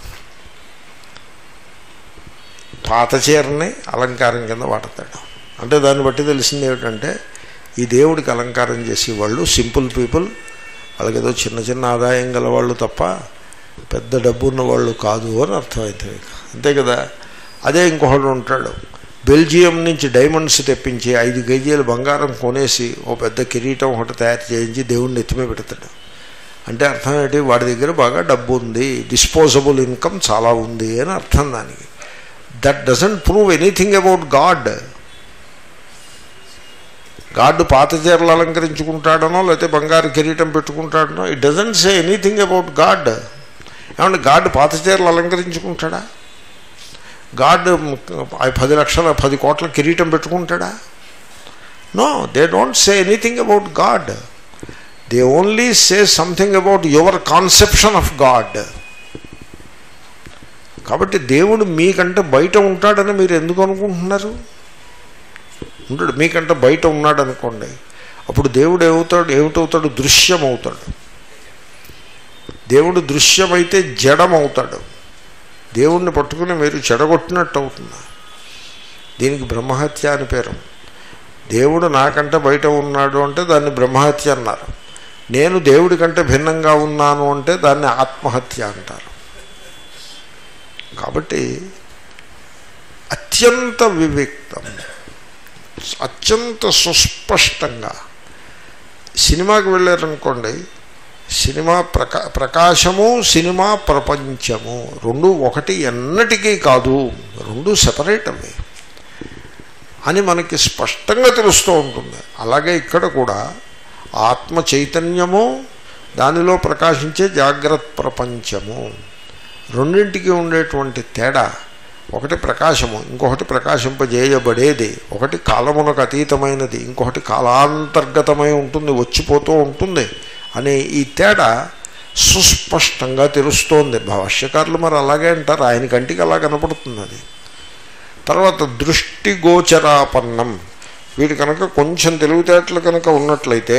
పాత చీరని అలంకారం కింద వాడతాడు అంటే దాన్ని బట్టి తెలిసింది ఏమిటంటే ఈ దేవుడికి అలంకారం చేసే వాళ్ళు సింపుల్ పీపుల్ వాళ్ళకి ఏదో చిన్న చిన్న ఆదాయం గల వాళ్ళు తప్ప పెద్ద డబ్బు ఉన్న వాళ్ళు కాదు అని అర్థమవుతుంది అంతే కదా అదే ఇంకొకడు ఉంటాడు బెల్జియం నుంచి డైమండ్స్ తెప్పించి ఐదు కేజీల బంగారం కొనేసి ఓ పెద్ద కిరీటం ఒకటి తయారు చేయించి దేవుడిని ఎత్తిమే పెడతాడు అంటే అర్థం ఏంటి వాడి దగ్గర బాగా డబ్బు ఉంది డిస్పోజబుల్ ఇన్కమ్ చాలా ఉంది అని అర్థం దానికి that doesn't prove anything about God God పాత చీరలు అలంకరించుకుంటాడనో లేకపోతే బంగారు కిరీటం పెట్టుకుంటాడనో it doesn't say anything about God ఏమంటే గాడ్ పాత చీరలు అలంకరించుకుంటాడా గాడ్ పది లక్షల పది కోట్ల కిరీటం పెట్టుకుంటాడా no they don't say anything about God they only say something about your conception of God కాబట్టి దేవుడు మీకంటే బయట ఉంటాడని మీరు ఎందుకు అనుకుంటున్నారు ఉంటాడు మీకంటే బయట ఉన్నాడు అనుకోండి అప్పుడు దేవుడు ఏమవుతాడు ఏమిటవుతాడు దృశ్యం అవుతాడు దేవుడు దృశ్యమైతే జడమవుతాడు దేవుణ్ణి పట్టుకుని మీరు చెడగొట్టినట్టు అవుతుంది దీనికి బ్రహ్మహత్య అని పేరు దేవుడు నాకంటే బయట ఉన్నాడు అంటే దాన్ని బ్రహ్మహత్య అన్నారు నేను దేవుడి కంటే భిన్నంగా ఉన్నాను అంటే దాన్ని ఆత్మహత్య అంటారు కాబట్టి అత్యంత వివిక్తం అత్యంత సుస్పష్టంగా సినిమాకి వెళ్ళారనుకోండి సినిమా ప్రకా ప్రకాశము సినిమా ప్రపంచము రెండు ఒకటి ఎన్నటికీ కాదు రెండు సెపరేట్ అవి అని మనకి స్పష్టంగా తెలుస్తూ ఉంటుంది అలాగే ఇక్కడ కూడా ఆత్మ చైతన్యము దానిలో ప్రకాశించే జాగ్రత్త ప్రపంచము రెండింటికి ఉండేటువంటి తేడా ఒకటి ప్రకాశము ఇంకొకటి ప్రకాశింపజేయబడేది ఒకటి కాలమునకు అతీతమైనది ఇంకొకటి కాలాంతర్గతమై ఉంటుంది వచ్చిపోతూ ఉంటుంది అనే ఈ తేడా సుస్పష్టంగా తెలుస్తోంది భాష్యకారులు మరి అలాగే అంటారు ఆయన కంటికి అలా కనపడుతుంది అది తర్వాత దృష్టి గోచరాపన్నం వీటి కనుక కొంచెం తెలివితేటలు కనుక ఉన్నట్లయితే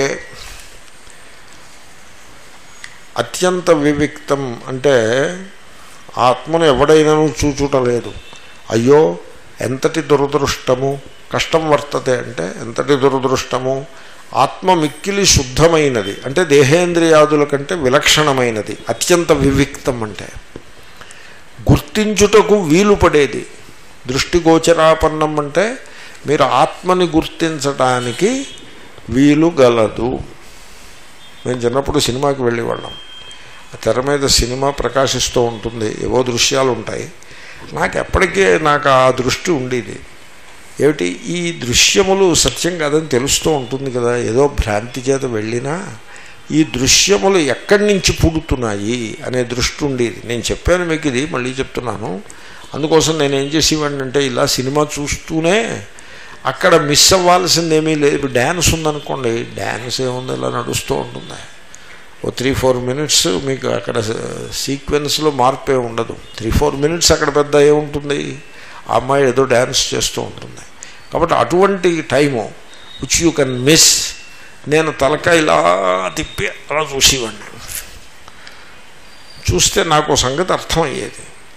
అత్యంత వివిక్తం అంటే ఆత్మను ఎవడైనాను చూచుట లేదు అయ్యో ఎంతటి దురదృష్టము కష్టం వర్తతే అంటే ఎంతటి దురదృష్టము ఆత్మ మిక్కిలి శుద్ధమైనది అంటే దేహేంద్రియాదుల కంటే విలక్షణమైనది అత్యంత వివిక్తం అంటే గుర్తించుటకు వీలు పడేది దృష్టిగోచరాపన్నం అంటే మీరు ఆత్మని గుర్తించటానికి వీలు గలదు మేము చిన్నప్పుడు సినిమాకి వెళ్ళేవాళ్ళం తెర మీద సినిమా ప్రకాశిస్తూ ఉంటుంది ఏవో దృశ్యాలు ఉంటాయి నాకు ఎప్పటికీ నాకు ఆ దృష్టి ఉండేది ఏమిటి ఈ దృశ్యములు సత్యం కాదని తెలుస్తూ ఉంటుంది కదా ఏదో భ్రాంతి చేత వెళ్ళినా ఈ దృశ్యములు ఎక్కడి నుంచి పుడుతున్నాయి అనే దృష్టి ఉండేది నేను చెప్పాను మీకు ఇది మళ్ళీ చెప్తున్నాను అందుకోసం నేను ఏం చేసేవాడిని అంటే ఇలా సినిమా చూస్తూనే అక్కడ మిస్ అవ్వాల్సిందేమీ లేదు డ్యాన్స్ ఉందనుకోండి డ్యాన్స్ ఏముంది ఇలా నడుస్తూ ఉంటుంది ఓ త్రీ ఫోర్ మినిట్స్ మీకు అక్కడ సీక్వెన్స్లో మార్పే ఉండదు త్రీ ఫోర్ మినిట్స్ అక్కడ పెద్ద ఏముంటుంది ఆ అమ్మాయి ఏదో డ్యాన్స్ చేస్తూ ఉంటుంది కాబట్టి అటువంటి time which you can miss నేను తలకాయ ఇలా తిప్పి అలా చూసేవాడిని చూస్తే నాకు సంగతి అర్థమయ్యేది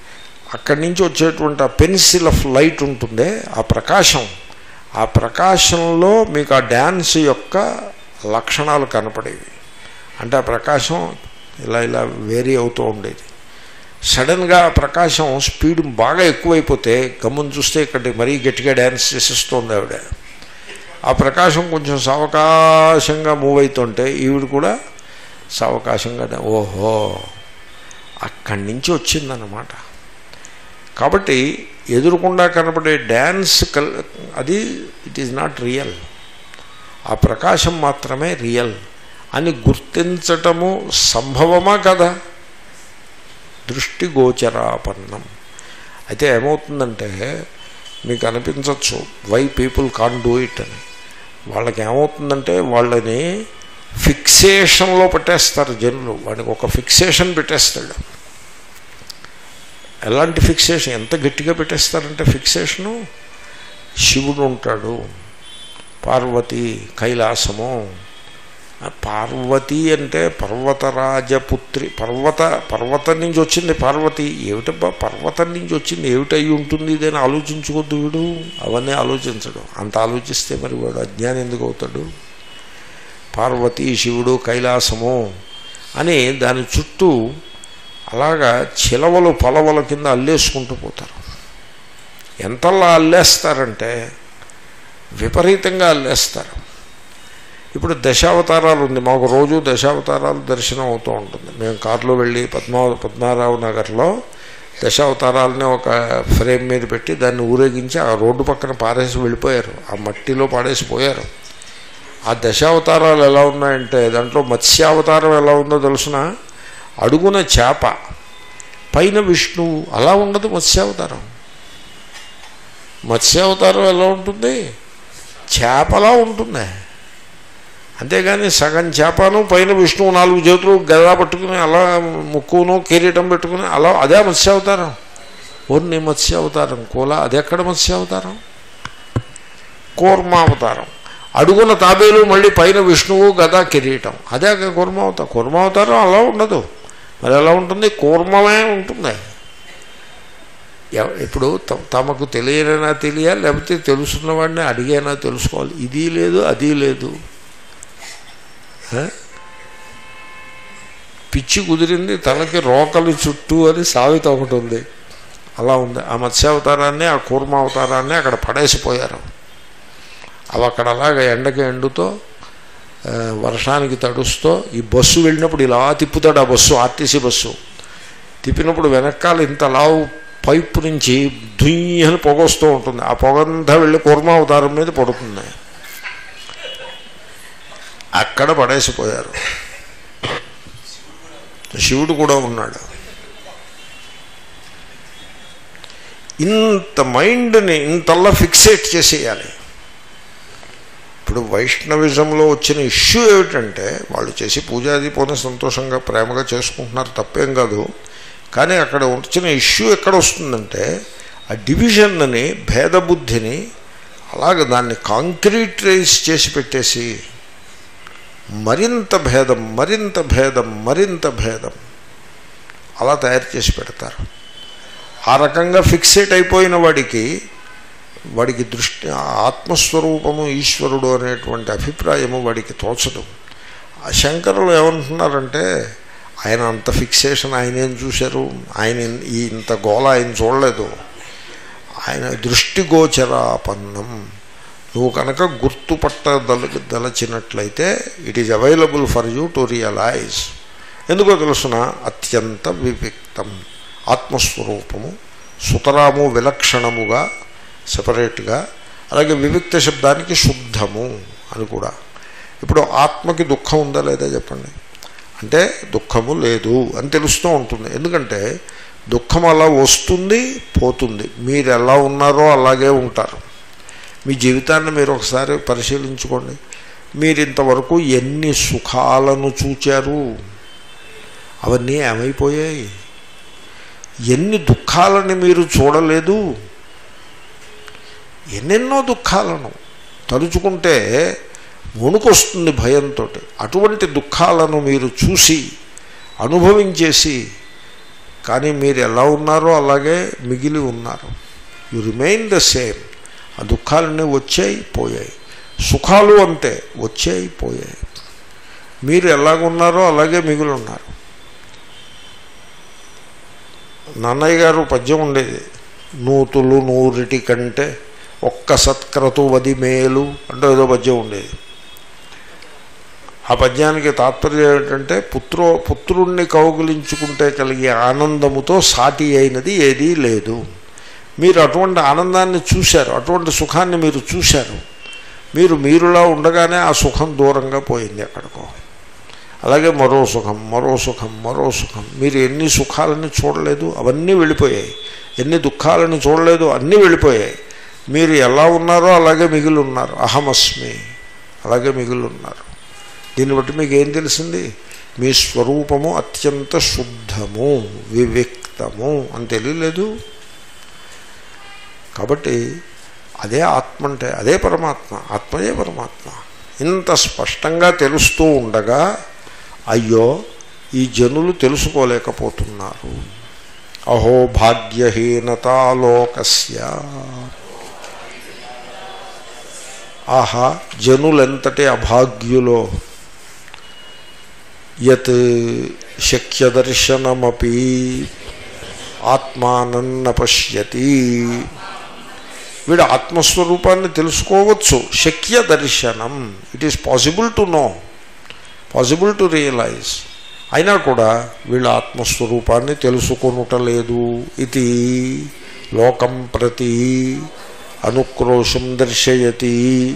అక్కడి నుంచి వచ్చేటువంటి ఆ పెన్సిల్ ఆఫ్ లైట్ ఉంటుందే ఆ ప్రకాశం ఆ ప్రకాశంలో మీకు ఆ డ్యాన్స్ యొక్క లక్షణాలు కనపడేవి అంటే ఆ ప్రకాశం ఇలా ఇలా వేరీ అవుతూ ఉండేది సడన్గా ఆ ప్రకాశం స్పీడ్ బాగా ఎక్కువైపోతే గమ్మును చూస్తే ఇక్కడ మరీ గట్టిగా డ్యాన్స్ చేసేస్తుంది ఆవిడ ఆ ప్రకాశం కొంచెం సావకాశంగా మూవ్ అవుతుంటే ఈవిడ కూడా సావకాశంగా డా- ఓహో అక్కడి నుంచి వచ్చిందన్నమాట కాబట్టి ఎదురుకుండా కనపడే డ్యాన్స్ కల్ అది ఇట్ ఈజ్ నాట్ రియల్ ఆ ప్రకాశం మాత్రమే రియల్ అని గుర్తించటము సంభవమా కదా దృష్టి గోచరాపన్నం అయితే ఏమవుతుందంటే మీకు అనిపించవచ్చు why people can do it అని వాళ్ళకి ఏమవుతుందంటే వాళ్ళని ఫిక్సేషన్లో పెట్టేస్తారు జనులు వాడికి ఒక ఫిక్సేషన్ పెట్టేస్తాడు ఎలాంటి ఫిక్సేషన్ ఎంత గట్టిగా పెట్టేస్తారంటే ఫిక్సేషను శివుడు ఉంటాడు పార్వతి కైలాసము ఆ పార్వతి అంటే పర్వతరాజపుత్రి పర్వత పర్వతం నుంచి వచ్చింది పార్వతి ఏమిటబ్బా పర్వతం నుంచి వచ్చింది ఏమిటై ఉంటుంది ఇది అని ఆలోచించుకోద్దు వీడు అవన్నీ ఆలోచించడు అంత ఆలోచిస్తే మరి వాడు అజ్ఞానం ఎందుకు అవుతాడు పార్వతి శివుడు కైలాసము అని దాని చుట్టూ అలాగా చిలవలు పొలవల కింద అల్లేసుకుంటూ పోతారు ఎంతలా అల్లేస్తారంటే విపరీతంగా అల్లేస్తారు ఇప్పుడు దశావతారాలు ఉంది మాకు రోజు దశావతారాలు దర్శనం అవుతూ ఉంటుంది మేము కారులో వెళ్ళి పద్మా పద్మారావు నగర్లో దశావతారాలని ఒక ఫ్రేమ్ మీద పెట్టి దాన్ని ఊరేగించి ఆ రోడ్డు పక్కన పారేసి వెళ్ళిపోయారు ఆ మట్టిలో పాడేసి పోయారు ఆ దశావతారాలు ఎలా ఉన్నాయంటే దాంట్లో మత్స్యావతారం ఎలా ఉందో తెలుసిన అడుగున చేప పైన విష్ణువు అలా ఉండదు మత్స్యావతారం మత్స్యావతారం ఎలా ఉంటుంది చేపలా ఉంటుంది అంతేగాని సగం చేపను పైన విష్ణువు నాలుగు చేతులు గదా పట్టుకుని అలా ముక్కును కిరీటం పెట్టుకుని అలా అదే మత్స్యావతారం ఓర్ని మత్స్యావతారం కోలా అదెక్కడ మత్స్యావతారం కూర్మావతారం అడుగున తాబేలు మళ్ళీ పైన విష్ణువు గదా కిరీటం అదే కూర్మావతారం కూర్మావతారం అలా ఉండదు మరి ఎలా ఉంటుంది కూర్మమే ఉంటుంది ఎవ- ఇప్పుడు త- తమకు తెలియనైనా తెలియాలి లేకపోతే తెలుసున్న వాడిని అడిగైనా తెలుసుకోవాలి ఇది లేదు అది లేదు హ? పిచ్చి కుదిరింది తనకి రోకలి చుట్టూ అని సామెత ఒకటి ఉంది అలా ఉంది ఆ మత్స్యావతారాన్ని ఆ కూర్మావతారాన్ని అక్కడ పడేసిపోయారు అవి అక్కడ అలాగ ఎండకి ఎండుతో ఆ, వర్షానికి తడుస్తూ ఈ బస్సు వెళ్ళినప్పుడు ఇలా తిప్పుతాడు ఆ బస్సు ఆర్టీసీ బస్సు తిప్పినప్పుడు వెనకాల ఇంత లావు పైపు నుంచి దుయ్యని పొగొస్తూ ఉంటుంది ఆ పొగంతా వెళ్ళి కూర్మావతారం మీద పడుతుంది అక్కడ పడేసిపోయారు శివుడు కూడా ఉన్నాడు ఇంత మైండ్ని ఇంతల్లా ఫిక్సేట్ చేసేయాలి ఇప్పుడు వైష్ణవిజంలో వచ్చిన ఇష్యూ ఏమిటంటే వాళ్ళు చేసి పూజాది పోనీ సంతోషంగా ప్రేమగా చేసుకుంటున్నారు తప్పేం కాదు కానీ అక్కడ వచ్చిన ఇష్యూ ఎక్కడ వస్తుందంటే ఆ డివిజన్ని భేదబుద్ధిని అలాగ దాన్ని కాంక్రీటైజ్ చేసి పెట్టేసి మరింత భేదం మరింత భేదం మరింత భేదం అలా తయారు చేసి పెడతారు ఆ రకంగా ఫిక్సేట్ అయిపోయిన వాడికి వాడికి దృష్టి ఆత్మస్వరూపము ఈశ్వరుడు అనేటువంటి అభిప్రాయము వాడికి తోచదు ఆ శంకరులు ఏమంటున్నారంటే ఆయన అంత ఫిక్సేషన్ ఆయన ఏం చూశారు ఆయన ఈ ఇంత గోల ఆయన చూడలేదు ఆయన దృష్టి గోచరాపన్నం నువ్వు కనుక గుర్తుపట్టదల దలచినట్లయితే it is available for you to realise ఎందుకో తెలుసిన అత్యంత వివిక్తం ఆత్మస్వరూపము సుతరాము విలక్షణముగా సపరేట్గా అలాగే వివిక్త శబ్దానికి శుద్ధము అని కూడా ఇప్పుడు ఆత్మకి దుఃఖం ఉందా లేదా చెప్పండి అంటే దుఃఖము లేదు అని తెలుస్తూ ఉంటుంది ఎందుకంటే దుఃఖం అలా వస్తుంది పోతుంది మీరు ఎలా ఉన్నారో అలాగే ఉంటారు మీ జీవితాన్ని మీరు ఒకసారి పరిశీలించుకోండి మీరు ఇంతవరకు ఎన్ని సుఖాలను చూచారు అవన్నీ ఏమైపోయాయి ఎన్ని దుఃఖాలని మీరు చూడలేదు ఎన్నెన్నో దుఃఖాలను తలుచుకుంటే వణుకొస్తుంది భయంతో అటువంటి దుఃఖాలను మీరు చూసి అనుభవించేసి కానీ మీరు ఎలా ఉన్నారో అలాగే మిగిలి ఉన్నారు యు రిమైన్ ద సేమ్ ఆ దుఃఖాలన్నీ వచ్చాయి పోయాయి సుఖాలు అంతే వచ్చాయి పోయాయి మీరు ఎలాగున్నారో అలాగే మిగిలి ఉన్నారు నన్నయ్య గారు పద్యం ఉండేది నూతులు నూరిటి కంటే ఒక్క సత్క్రతు వది మేలు అంటే ఏదో పద్యం ఉండేది ఆ పద్యానికి తాత్పర్యం ఏంటంటే పుత్రో పుత్రుణ్ణి కౌగులించుకుంటే కలిగే ఆనందముతో సాటి అయినది ఏదీ లేదు మీరు అటువంటి ఆనందాన్ని చూశారు అటువంటి సుఖాన్ని మీరు చూశారు మీరు మీరులా ఉండగానే ఆ సుఖం దూరంగా పోయింది ఎక్కడికో అలాగే మరో సుఖం మరో సుఖం మరో సుఖం మీరు ఎన్ని సుఖాలని చూడలేదు అవన్నీ వెళ్ళిపోయాయి ఎన్ని దుఃఖాలని చూడలేదు అన్నీ వెళ్ళిపోయాయి మీరు ఎలా ఉన్నారో అలాగే మిగిలి ఉన్నారు అహమస్మి అలాగే మిగిలి ఉన్నారు దీన్ని బట్టి మీకు ఏం తెలిసింది మీ స్వరూపము అత్యంత శుద్ధము వివిక్తము అని తెలియలేదు కాబట్టి అదే ఆత్మ అంటే అదే పరమాత్మ ఆత్మయే పరమాత్మ ఇంత స్పష్టంగా తెలుస్తూ ఉండగా అయ్యో ఈ జనులు తెలుసుకోలేకపోతున్నారు అహో భాగ్యహీనతాలోకస్య ఆహా జనులెంతటి అభాగ్యులో యత్ శక్యదర్శనమపి ఆత్మానన్న పశ్యతి వీడు ఆత్మస్వరూపాన్ని తెలుసుకోవచ్చు శక్య దర్శనం it is possible to know possible to realise అయినా కూడా వీళ్ళ ఆత్మస్వరూపాన్ని తెలుసుకొనుటలేదు ఇది లోకం ప్రతి అనుక్రోశం దర్శయతి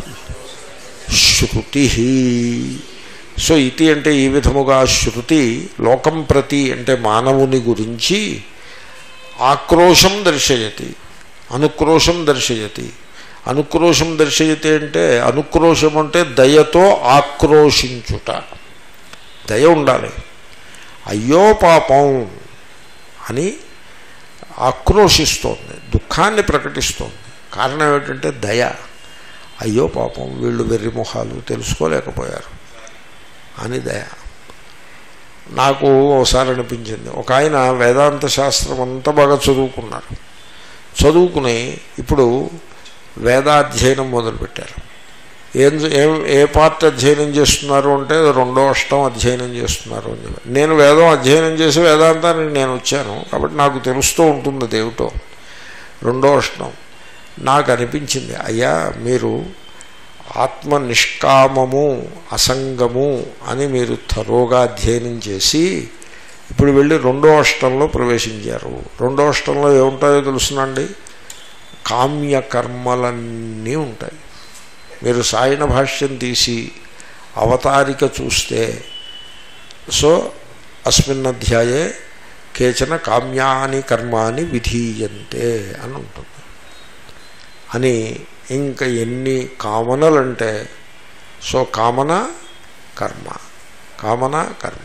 శృతి సో ఇది అంటే ఈ విధముగా శృతి లోకం ప్రతి అంటే మానవుని గురించి ఆక్రోశం దర్శయతి అనుక్రోశం దర్శయతి అనుక్రోశం దర్శయతి అంటే అనుక్రోశం అంటే దయతో ఆక్రోశించుట దయ ఉండాలి అయ్యో పాపం అని ఆక్రోశిస్తోంది దుఃఖాన్ని ప్రకటిస్తోంది కారణం ఏమిటంటే దయ అయ్యో పాపం వీళ్ళు వెర్రి మొహాలు తెలుసుకోలేకపోయారు అని దయ నాకు ఒకసారి అనిపించింది ఒక ఆయన వేదాంత శాస్త్రం అంతా బాగా చదువుకున్నారు చదువుకుని ఇప్పుడు వేదాధ్యయనం మొదలుపెట్టారు ఏం ఏం ఏ పార్ట్ అధ్యయనం చేస్తున్నారు అంటే రెండో అష్టం అధ్యయనం చేస్తున్నారు అని చెప్పి నేను వేదం అధ్యయనం చేసి వేదాంతానికి నేను వచ్చాను కాబట్టి నాకు తెలుస్తూ ఉంటుంది దేవుటో రెండో అష్టం నాకు అనిపించింది అయ్యా మీరు ఆత్మ నిష్కామము అసంగము అని మీరు తరోగా అధ్యయనం చేసి ఇప్పుడు వెళ్ళి రెండో అష్టంలో ప్రవేశించారు రెండో అష్టంలో ఏముంటాయో తెలుసునండి కామ్యకర్మలన్నీ ఉంటాయి మీరు సాయన భాష్యం తీసి అవతారిక చూస్తే సో అస్మిన్ అధ్యాయే కేచన కామ్యాని కర్మాని విధీయంతే అని ఉంటుంది అని ఇంకా ఎన్ని కామనలంటే సో కామన కర్మ కామన కర్మ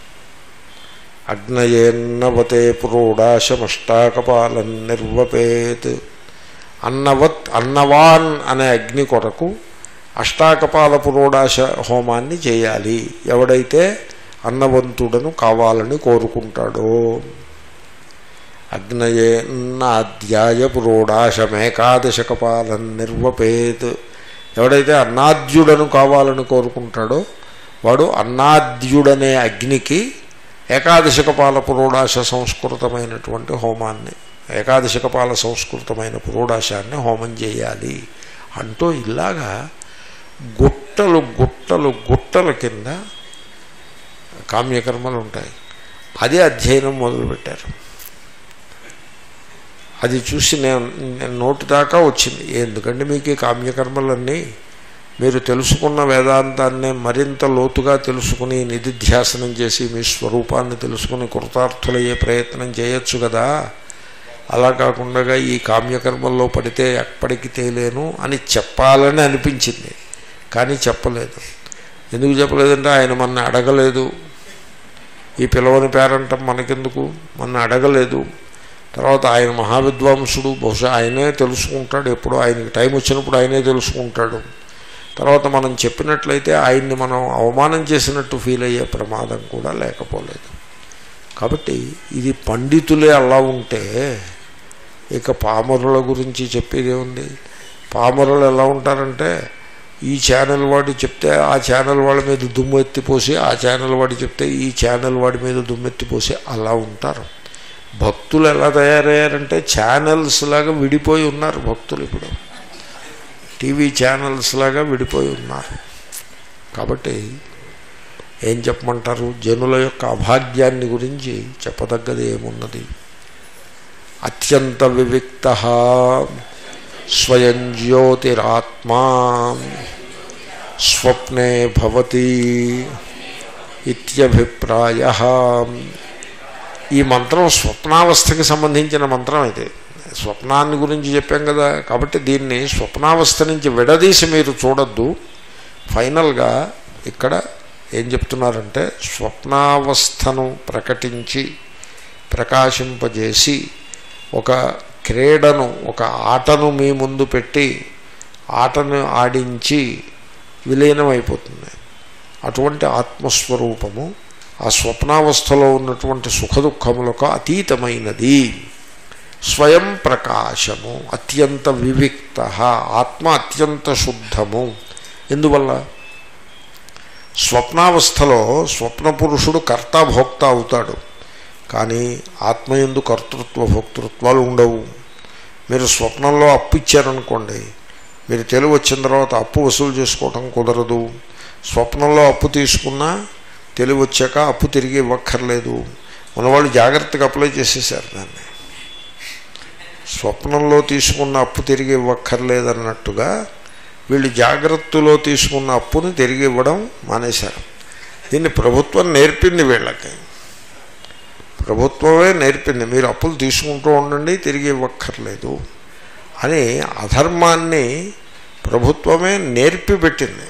అగ్నయేన్నవతే పురోడాశమష్టాకపాలం నిర్వపేత్ అన్నవత్ అన్నవాన్ అనే అగ్ని కొరకు అష్టాకపాల పురోడాశ హోమాన్ని చేయాలి ఎవడైతే అన్నవంతుడను కావాలని కోరుకుంటాడో అగ్నయేన్నాధ్యాయ పురోడాశమేకాదశకపాలం నిర్వపేత్ ఎవడైతే అన్నాద్యుడను కావాలని కోరుకుంటాడో వాడు అన్నాద్యుడనే అగ్నికి ఏకాదశకపాల పురోడాశ సంస్కృతమైనటువంటి హోమాన్ని ఏకాదశకపాల సంస్కృతమైన పురోడాశాన్ని హోమం చేయాలి అంటూ ఇలాగా గుట్టలు గుట్టలు గుట్టల కింద కామ్యకర్మలు ఉంటాయి అదే అధ్యయనం మొదలుపెట్టారు అది చూసి నేను నేను నోటి దాకా వచ్చింది ఎందుకంటే మీకు ఈ కామ్యకర్మలన్నీ మీరు తెలుసుకున్న వేదాంతాన్ని మరింత లోతుగా తెలుసుకుని నిధిధ్యాసనం చేసి మీ స్వరూపాన్ని తెలుసుకుని కృతార్థులయ్యే ప్రయత్నం చేయొచ్చు కదా అలా కాకుండా ఈ కామ్యకర్మల్లో పడితే ఎప్పటికి తేలేను అని చెప్పాలని అనిపించింది కానీ చెప్పలేదు ఎందుకు చెప్పలేదంటే ఆయన మన అడగలేదు ఈ పిలవని పేరంటం మనకెందుకు మన అడగలేదు తర్వాత ఆయన మహావిద్వాంసుడు బహుశా ఆయనే తెలుసుకుంటాడు ఎప్పుడు ఆయనకి టైం వచ్చినప్పుడు ఆయనే తెలుసుకుంటాడు తర్వాత మనం చెప్పినట్లయితే ఆయన్ని మనం అవమానం చేసినట్టు ఫీల్ అయ్యే ప్రమాదం కూడా లేకపోలేదు కాబట్టి ఇది పండితులే అలా ఉంటే ఇక పామరుల గురించి చెప్పేది ఏముంది పామరులు ఎలా ఉంటారంటే ఈ ఛానల్ వాడు చెప్తే ఆ ఛానల్ వాళ్ళ మీద దుమ్ము ఎత్తిపోసి ఆ ఛానల్ వాడు చెప్తే ఈ ఛానల్ వాడి మీద దుమ్ము ఎత్తిపోసి అలా ఉంటారు భక్తులు ఎలా తయారయ్యారంటే ఛానల్స్ లాగా విడిపోయి ఉన్నారు భక్తులు ఇప్పుడు టీవీ ఛానల్స్ లాగా విడిపోయి ఉన్నారు కాబట్టి ఏం చెప్పమంటారు జనుల యొక్క అభాగ్యాన్ని గురించి చెప్పదగ్గది ఏమున్నది అత్యంత వివిక్త స్వయం జ్యోతిరాత్మా స్వప్నే భవతి ఇత్యభిప్రాయ ఈ మంత్రం స్వప్నావస్థకి సంబంధించిన మంత్రం ఇది స్వప్నాన్ని గురించి చెప్పాం కదా కాబట్టి దీన్ని స్వప్నావస్థ నుంచి విడదీసి మీరు చూడొద్దు ఫైనల్గా ఇక్కడ ఏం చెప్తున్నారంటే స్వప్నావస్థను ప్రకటించి ప్రకాశింపజేసి ఒక క్రీడను ఒక ఆటను మీ ముందు పెట్టి ఆటను ఆడించి విలీనమైపోతుంది అటువంటి ఆత్మస్వరూపము ఆ స్వప్నావస్థలో ఉన్నటువంటి సుఖదుఖములకు అతీతమైనది స్వయం ప్రకాశము అత్యంత వివిక్త ఆత్మ అత్యంత శుద్ధము ఎందువల్ల స్వప్నావస్థలో స్వప్న పురుషుడు కర్త భోక్త అవుతాడు కానీ ఆత్మయందు కర్తృత్వ భోక్తృత్వాలు ఉండవు మీరు స్వప్నంలో అప్పు ఇచ్చారనుకోండి మీరు తెలివి వచ్చిన తర్వాత అప్పు వసూలు చేసుకోవటం కుదరదు స్వప్నంలో అప్పు తీసుకున్నా తెలివి వచ్చాక అప్పు తిరిగి ఇవ్వక్కర్లేదు మన వాళ్ళు జాగ్రత్తగా అప్లై చేసేసారు దాన్ని స్వప్నంలో తీసుకున్న అప్పు తిరిగి ఇవ్వక్కర్లేదన్నట్టుగా వీళ్ళు జాగ్రత్తలో తీసుకున్న అప్పుని తిరిగి ఇవ్వడం మానేశారు దీన్ని ప్రభుత్వం నేర్పింది వీళ్ళకి ప్రభుత్వమే నేర్పింది మీరు అప్పులు తీసుకుంటూ ఉండండి తిరిగి ఇవ్వక్కర్లేదు అని అధర్మాన్ని ప్రభుత్వమే నేర్పి పెట్టింది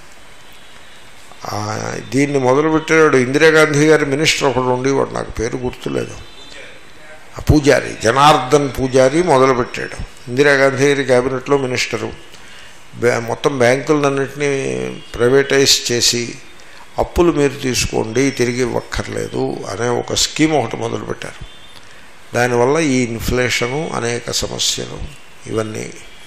దీన్ని మొదలుపెట్టాడు ఇందిరాగాంధీ గారి మినిస్టర్ ఒకడు ఉండేవాడు నాకు పేరు గుర్తులేదు ఆ పూజారి జనార్దన్ పూజారి మొదలుపెట్టాడు ఇందిరాగాంధీ గారి క్యాబినెట్లో మినిస్టరు మొత్తం బ్యాంకులన్నింటినీ ప్రైవేటైజ్ చేసి అప్పులు మీరు తీసుకోండి తిరిగి ఇవ్వక్కర్లేదు అనే ఒక స్కీమ్ ఒకటి మొదలుపెట్టారు దానివల్ల ఈ ఇన్ఫ్లేషను అనేక సమస్యలు ఇవన్నీ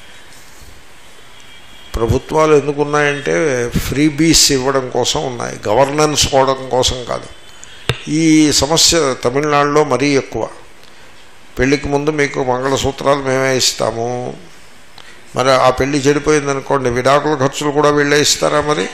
ప్రభుత్వాలు ఎందుకున్నాయంటే ఫ్రీ బీస్ ఇవ్వడం కోసం ఉన్నాయి గవర్నెన్స్ కోవడం కోసం కాదు ఈ సమస్య తమిళనాడులో మరీ ఎక్కువ పెళ్లికి ముందు మీకు మంగళసూత్రాలు మేమే ఇస్తాము మరి ఆ పెళ్లి చెడిపోయిందనుకోండి విడాకుల ఖర్చులు కూడా వీళ్ళే ఇస్తారా మరి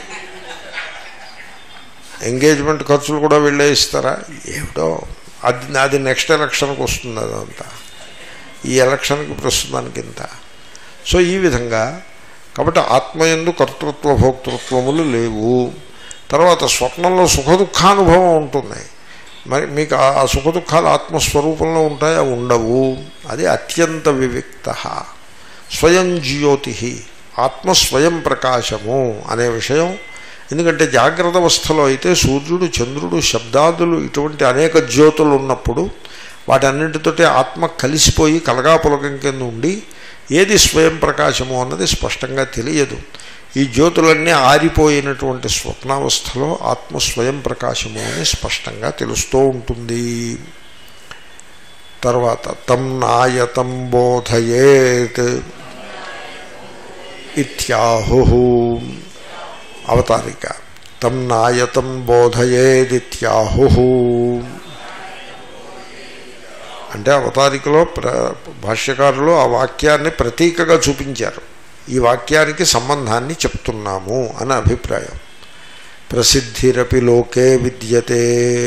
ఎంగేజ్మెంట్ ఖర్చులు కూడా వీళ్ళే ఇస్తారా ఏమిటో అది అది నెక్స్ట్ ఎలక్షన్కి వస్తుంది అదంతా ఈ ఎలక్షన్కి ప్రస్తుతానికి ఇంత సో ఈ విధంగా కాబట్టి ఆత్మయందు కర్తృత్వ భోక్తృత్వములు లేవు తర్వాత స్వప్నంలో సుఖదుఖానుభవం ఉంటుంది మరి మీకు ఆ సుఖదుఖాలు ఆత్మస్వరూపంలో ఉంటాయా ఉండవు అది అత్యంత వివిక్త స్వయం జ్యోతి ఆత్మ స్వయం ప్రకాశము అనే విషయం ఎందుకంటే జాగ్రత్త అవస్థలో అయితే సూర్యుడు చంద్రుడు శబ్దాదులు ఇటువంటి అనేక జ్యోతులు ఉన్నప్పుడు వాటన్నింటితోటి ఆత్మ కలిసిపోయి కలగాపులకం కింద ఉండి ఏది స్వయం ప్రకాశము అన్నది స్పష్టంగా తెలియదు ఈ జ్యోతులన్నీ ఆరిపోయినటువంటి స్వప్నావస్థలో ఆత్మ స్వయం ప్రకాశము అని స్పష్టంగా తెలుస్తూ ఉంటుంది తర్వాత తం నాయతం బోధయేత్ ఇత్యాహు అవతారిక తం నాయతం బోధయేదిత్యాహు అంటే అవతారికలో ప్ర భాష్యకారులు ఆ వాక్యాన్ని ప్రతీకగా చూపించారు ఈ వాక్యానికి సంబంధాన్ని చెప్తున్నాము అని అభిప్రాయం ప్రసిద్ధిరపి లోకే విద్యతే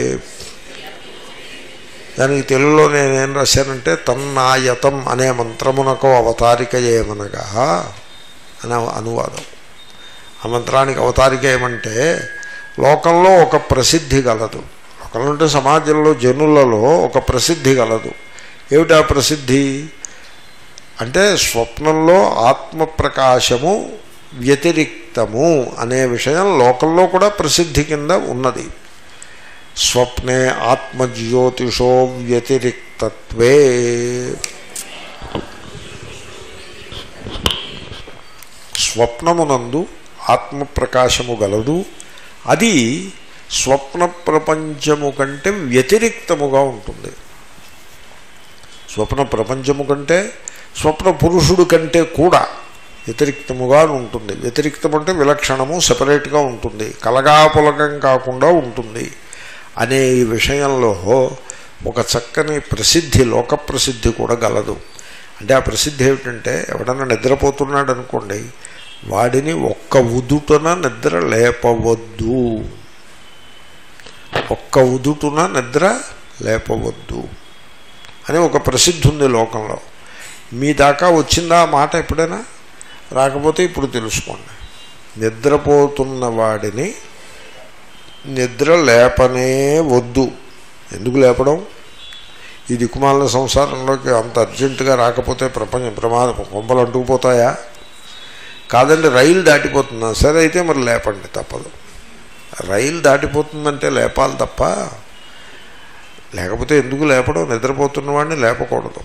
దానికి తెలుగులో నేనేం రాశానంటే తన్నాయతం అనే మంత్రమునకు అవతారిక ఏమనగా అని అనువాదం ఆ మంత్రానికి అవతారిక ఏమంటే లోకంలో ఒక ప్రసిద్ధి గలదు లోకంలో అంటే సమాజంలో జనులలో ఒక ప్రసిద్ధి గలదు ఏమిటా ప్రసిద్ధి అంటే స్వప్నంలో ఆత్మప్రకాశము వ్యతిరిక్తము అనే విషయం లోకంలో కూడా ప్రసిద్ధి కింద ఉన్నది స్వప్నే ఆత్మజ్యోతిషో వ్యతిరిక్తత్వే స్వప్నమునందు ఆత్మప్రకాశము గలదు అది స్వప్న ప్రపంచము కంటే వ్యతిరిక్తముగా ఉంటుంది స్వప్న ప్రపంచము కంటే స్వప్న పురుషుడు కంటే కూడా వ్యతిరిక్తముగా ఉంటుంది వ్యతిరిక్తం అంటే విలక్షణము సపరేట్గా ఉంటుంది కలగాపులగం కాకుండా ఉంటుంది అనే ఈ విషయంలో ఒక చక్కని ప్రసిద్ధి లోక ప్రసిద్ధి కూడా గలదు అంటే ఆ ప్రసిద్ధి ఏమిటంటే ఎవడన్నా నిద్రపోతున్నాడు అనుకోండి వాడిని ఒక్క ఉదుటన నిద్ర లేపవద్దు ఒక్క ఉదుటున నిద్ర లేపవద్దు అని ఒక ప్రసిద్ధి ఉంది లోకంలో మీ దాకా వచ్చిందా ఆ మాట ఎప్పుడైనా రాకపోతే ఇప్పుడు తెలుసుకోండి నిద్రపోతున్న వాడిని నిద్ర లేపనే వద్దు ఎందుకు లేపడం ఈ దిక్కుమాల సంసారంలోకి అంత అర్జెంటుగా రాకపోతే ప్రపంచం ప్రమాదం కొంపలు అంటుకుపోతాయా కాదండి రైలు దాటిపోతుందా సరే అయితే మరి లేపండి తప్పదు రైలు దాటిపోతుందంటే లేపాలి తప్ప లేకపోతే ఎందుకు లేపడం నిద్రపోతున్న వాడిని లేపకూడదు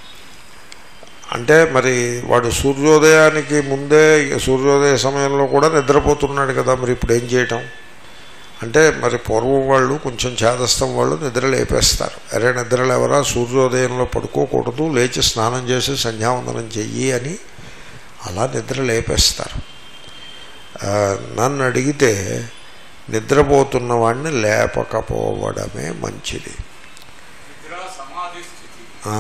అంటే మరి వాడు సూర్యోదయానికి ముందే సూర్యోదయ సమయంలో కూడా నిద్రపోతున్నాడు కదా మరి ఇప్పుడు ఏం చేయటం అంటే మరి పూర్వం వాళ్ళు కొంచెం చేదస్తం వాళ్ళు నిద్ర లేపేస్తారు అరే నిద్ర లేవరా సూర్యోదయంలో పడుకోకూడదు లేచి స్నానం చేసి సంధ్యావందనం చెయ్యి అని అలా నిద్ర లేపేస్తారు ఆ, నన్ను అడిగితే నిద్రపోతున్న వాడిని లేపకపోవడమే మంచిది నిద్ర సమాధి స్థితి ఆ,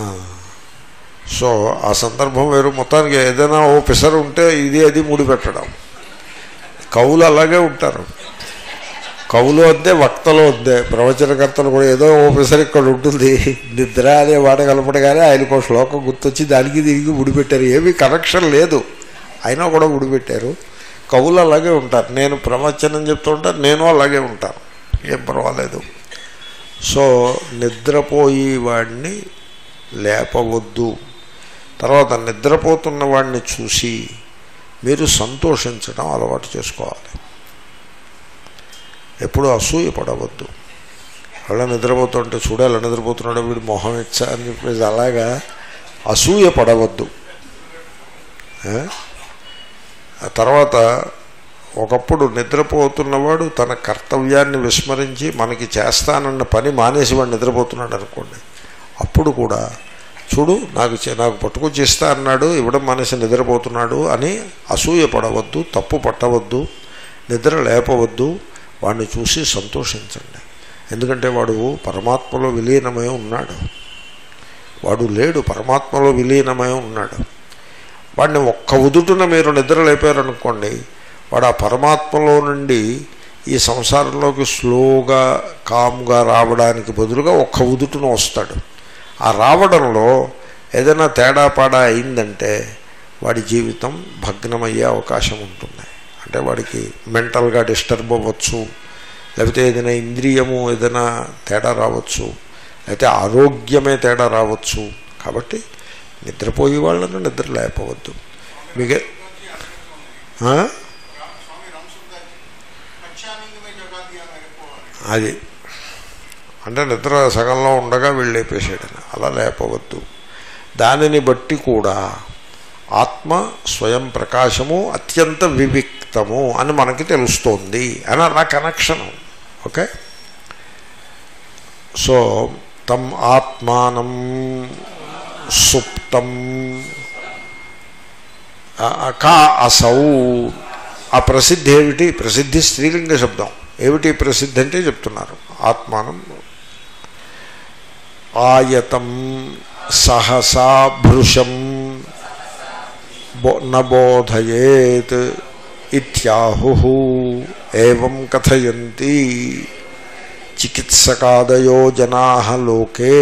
సో ఆ సందర్భం వేరు మొత్తానికి ఏదైనా ఓ పిసరు ఉంటే ఇది అది ముడిపెట్టడం కవులు అలాగే ఉంటారు కవులు వద్దే వక్తలు వద్దే ప్రవచనకర్తలు కూడా ఏదో ఓ పిసరు ఇక్కడ ఉంటుంది నిద్ర అనే వాట కలపడగానే ఆయనకు ఒక శ్లోకం గుర్తొచ్చి దానికి తిరిగి ముడిపెట్టారు ఏమీ కనెక్షన్ లేదు అయినా కూడా ముడిపెట్టారు కవులు అలాగే ఉంటారు నేను ప్రవచనం చెప్తూ ఉంటాను నేను అలాగే ఉంటాను ఏం పర్వాలేదు సో నిద్రపోయి వాడిని లేపవద్దు తర్వాత నిద్రపోతున్న వాడిని చూసి మీరు సంతోషించడం అలవాటు చేసుకోవాలి ఎప్పుడు అసూయ పడవద్దు అలా నిద్రపోతుంటే చూడాలి నిద్రపోతున్నాడు వీడు మొహం ఇచ్చా అని చెప్పేసి అలాగా అసూయ పడవద్దు ఏ? ఆ తర్వాత ఒకప్పుడు నిద్రపోతున్నవాడు తన కర్తవ్యాన్ని విస్మరించి మనకి చేస్తానన్న పని మానేసి వాడు నిద్రపోతున్నాడు అనుకోండి అప్పుడు కూడా చూడు నాకు చే- నాకు పట్టుకొచ్చి ఇస్తా అన్నాడు ఇవ్వడం మానేసి నిద్రపోతున్నాడు అని అసూయ పడవద్దు తప్పు పట్టవద్దు నిద్ర లేపవద్దు వాడిని చూసి సంతోషించండి ఎందుకంటే వాడు పరమాత్మలో విలీనమై ఉన్నాడు వాడు లేడు పరమాత్మలో విలీనమై ఉన్నాడు వాడిని ఒక్క ఉదుటున మీరు నిద్ర లేపారనుకోండి వాడు ఆ పరమాత్మలో నుండి ఈ సంసారంలోకి స్లోగా కామ్గా రావడానికి బదులుగా ఒక్క ఉదుటున వస్తాడు ఆ రావడంలో ఏదైనా తేడా పాడా అయిందంటే వాడి జీవితం భగ్నమయ్యే అవకాశం ఉంటుంది అంటే వాడికి మెంటల్గా డిస్టర్బ్ అవ్వచ్చు లేకపోతే ఏదైనా ఇంద్రియము ఏదైనా తేడా రావచ్చు లేకపోతే ఆరోగ్యమే తేడా రావచ్చు కాబట్టి నిద్రపోయే వాళ్ళను నిద్ర లేపవద్దు మిగ ఆ? స్వామి రామసుందర్ పశ్చామింగమే జగాది అని వెళ్ళిపోవాలి అది అంటే నిద్ర సగంలో ఉండగా వీళ్ళు లేపేసాడని అలా లేపవద్దు దానిని బట్టి కూడా ఆత్మ స్వయం ప్రకాశము అత్యంత వివిక్తము అని మనకి తెలుస్తోంది అని అలా కనెక్షన్ ఓకే సో తం ఆత్మానం సుప్తం ఆ- ఆ కా అసౌ ఆ ప్రసిద్ధి ఏమిటి ప్రసిద్ధి స్త్రీలింగ శబ్దం ఏమిటి ప్రసిద్ధి అంటే చెప్తున్నారు ఆత్మానం ఆయతం సహసా భృశం బో నబోధయేత్ ఇత్యాహు ఏం కథయంతి చికిత్సకాదయో జనా లోకే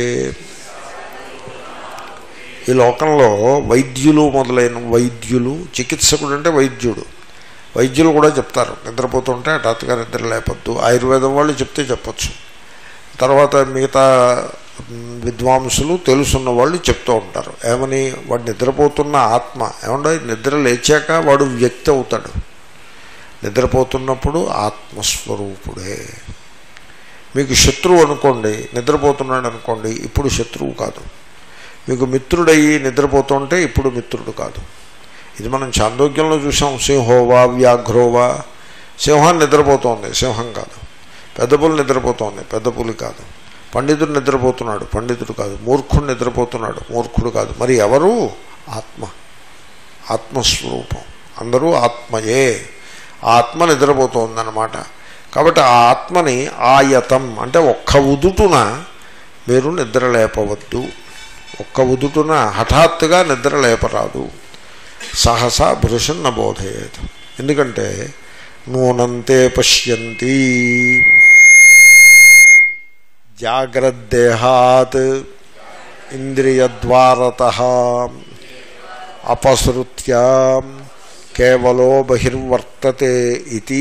ఈ లోకంలో వైద్యులు మొదలైన వైద్యులు చికిత్సకుడు అంటే వైద్యుడు వైద్యులు కూడా చెప్తారు నిద్రపోతుంటే హఠాత్తుగా నిద్ర లేపొద్దు ఆయుర్వేదం వాళ్ళు చెప్తే చెప్పచ్చు తర్వాత మిగతా మ్, విద్వాంసులు తెలుసున్న వాళ్ళు చెప్తూ ఉంటారు ఏమని వాడు నిద్రపోతున్న ఆత్మ ఏమంటే నిద్ర లేచాక వాడు వ్యక్తి అవుతాడు నిద్రపోతున్నప్పుడు ఆత్మస్వరూపుడే మీకు శత్రువు అనుకోండి నిద్రపోతున్నాడు అనుకోండి ఇప్పుడు శత్రువు కాదు మీకు మిత్రుడయ్యి నిద్రపోతుంటే ఇప్పుడు మిత్రుడు కాదు ఇది మనం చాందోగ్యంలో చూసాం సింహోవా వ్యాఘ్రోవా సింహం నిద్రపోతోంది సింహం కాదు పెద్ద పులి నిద్రపోతోంది పెద్ద పులి కాదు పండితుడు నిద్రపోతున్నాడు పండితుడు కాదు మూర్ఖుడు నిద్రపోతున్నాడు మూర్ఖుడు కాదు మరి ఎవరు ఆత్మ ఆత్మస్వరూపం అందరూ ఆత్మయే ఆత్మ నిద్రపోతోందన్నమాట కాబట్టి ఆ ఆత్మని ఆయతం అంటే ఒక్క ఉదుటున మీరు నిద్ర లేపవద్దు ఒక్క ఉదుటున హఠాత్తుగా నిద్ర లేపరాదు సహసా భృషన్న బోధయేత్ ఎందుకంటే నూనంతే పశ్యంతి జాగ్రద్దేహాత్ ఇంద్రియద్వారత అపసృత్య కేవలో బహిర్వర్తతే ఇది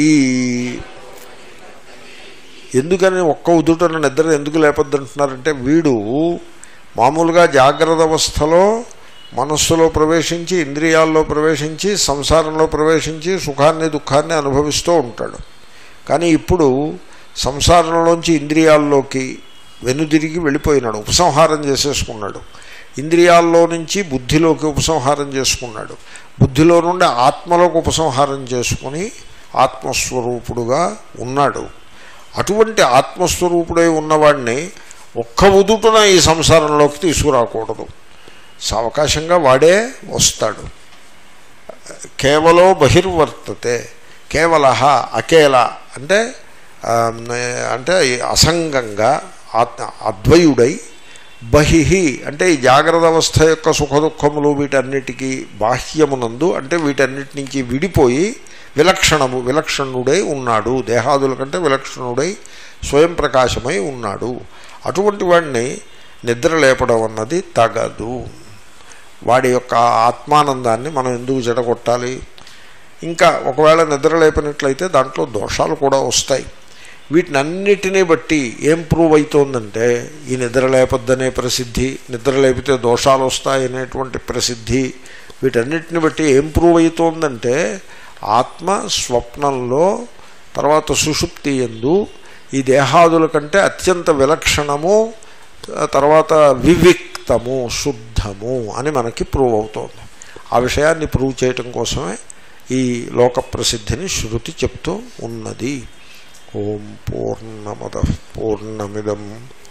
ఎందుకని ఒక్క ఉదుటన నిద్ర ఎందుకు లేపొద్దంటున్నారంటే వీడు మామూలుగా జాగ్రత్త అవస్థలో మనస్సులో ప్రవేశించి ఇంద్రియాల్లో ప్రవేశించి సంసారంలో ప్రవేశించి సుఖాన్ని దుఃఖాన్ని అనుభవిస్తూ ఉంటాడు కానీ ఇప్పుడు సంసారంలోంచి ఇంద్రియాల్లోకి వెనుదిరిగి వెళ్ళిపోయినాడు ఉపసంహారం చేసేసుకున్నాడు ఇంద్రియాల్లో నుంచి బుద్ధిలోకి ఉపసంహారం చేసుకున్నాడు బుద్ధిలో నుండి ఆత్మలోకి ఉపసంహారం చేసుకుని ఆత్మస్వరూపుడుగా ఉన్నాడు అటువంటి ఆత్మస్వరూపుడై ఉన్నవాడిని ఒక్క ఉదుటున ఈ సంసారంలోకి తీసుకురాకూడదు సావకాశంగా వాడే వస్తాడు కేవలో బహిర్వర్తతే కేవల అకేల అంటే ఆ, అంటే అసంగంగా ఆత్మ అద్వయుడై బహిహి అంటే ఈ జాగ్రత్త అవస్థ యొక్క సుఖదుఖములు వీటన్నిటికీ బాహ్యమునందు అంటే వీటన్నిటి నుంచి విడిపోయి విలక్షణము విలక్షణుడై ఉన్నాడు దేహాదుల కంటే విలక్షణుడై స్వయం ప్రకాశమై ఉన్నాడు అటువంటి వాడిని నిద్ర లేపడం అన్నది తగదు వాడి యొక్క ఆత్మానందాన్ని మనం ఎందుకు జడగొట్టాలి ఇంకా ఒకవేళ నిద్ర లేపినట్లయితే దాంట్లో దోషాలు కూడా వస్తాయి వీటినన్నిటినీ బట్టి ఏం ప్రూవ్ అవుతోందంటే ఈ నిద్ర లేపొద్దనే ప్రసిద్ధి నిద్ర లేపితే దోషాలు వస్తాయనేటువంటి ప్రసిద్ధి వీటన్నిటిని బట్టి ఏం ప్రూవ్ అవుతోందంటే ఆత్మ స్వప్నంలో తర్వాత సుషుప్తి ఎందు ఈ దేహాదుల కంటే అత్యంత విలక్షణము తర్వాత వివిక్తము శుద్ధము అని మనకి ప్రూవ్ అవుతోంది ఆ విషయాన్ని ప్రూవ్ చేయటం కోసమే ఈ లోక ప్రసిద్ధిని శృతి చెప్తూ ఉన్నది ఓం పూర్ణమద పూర్ణమిదం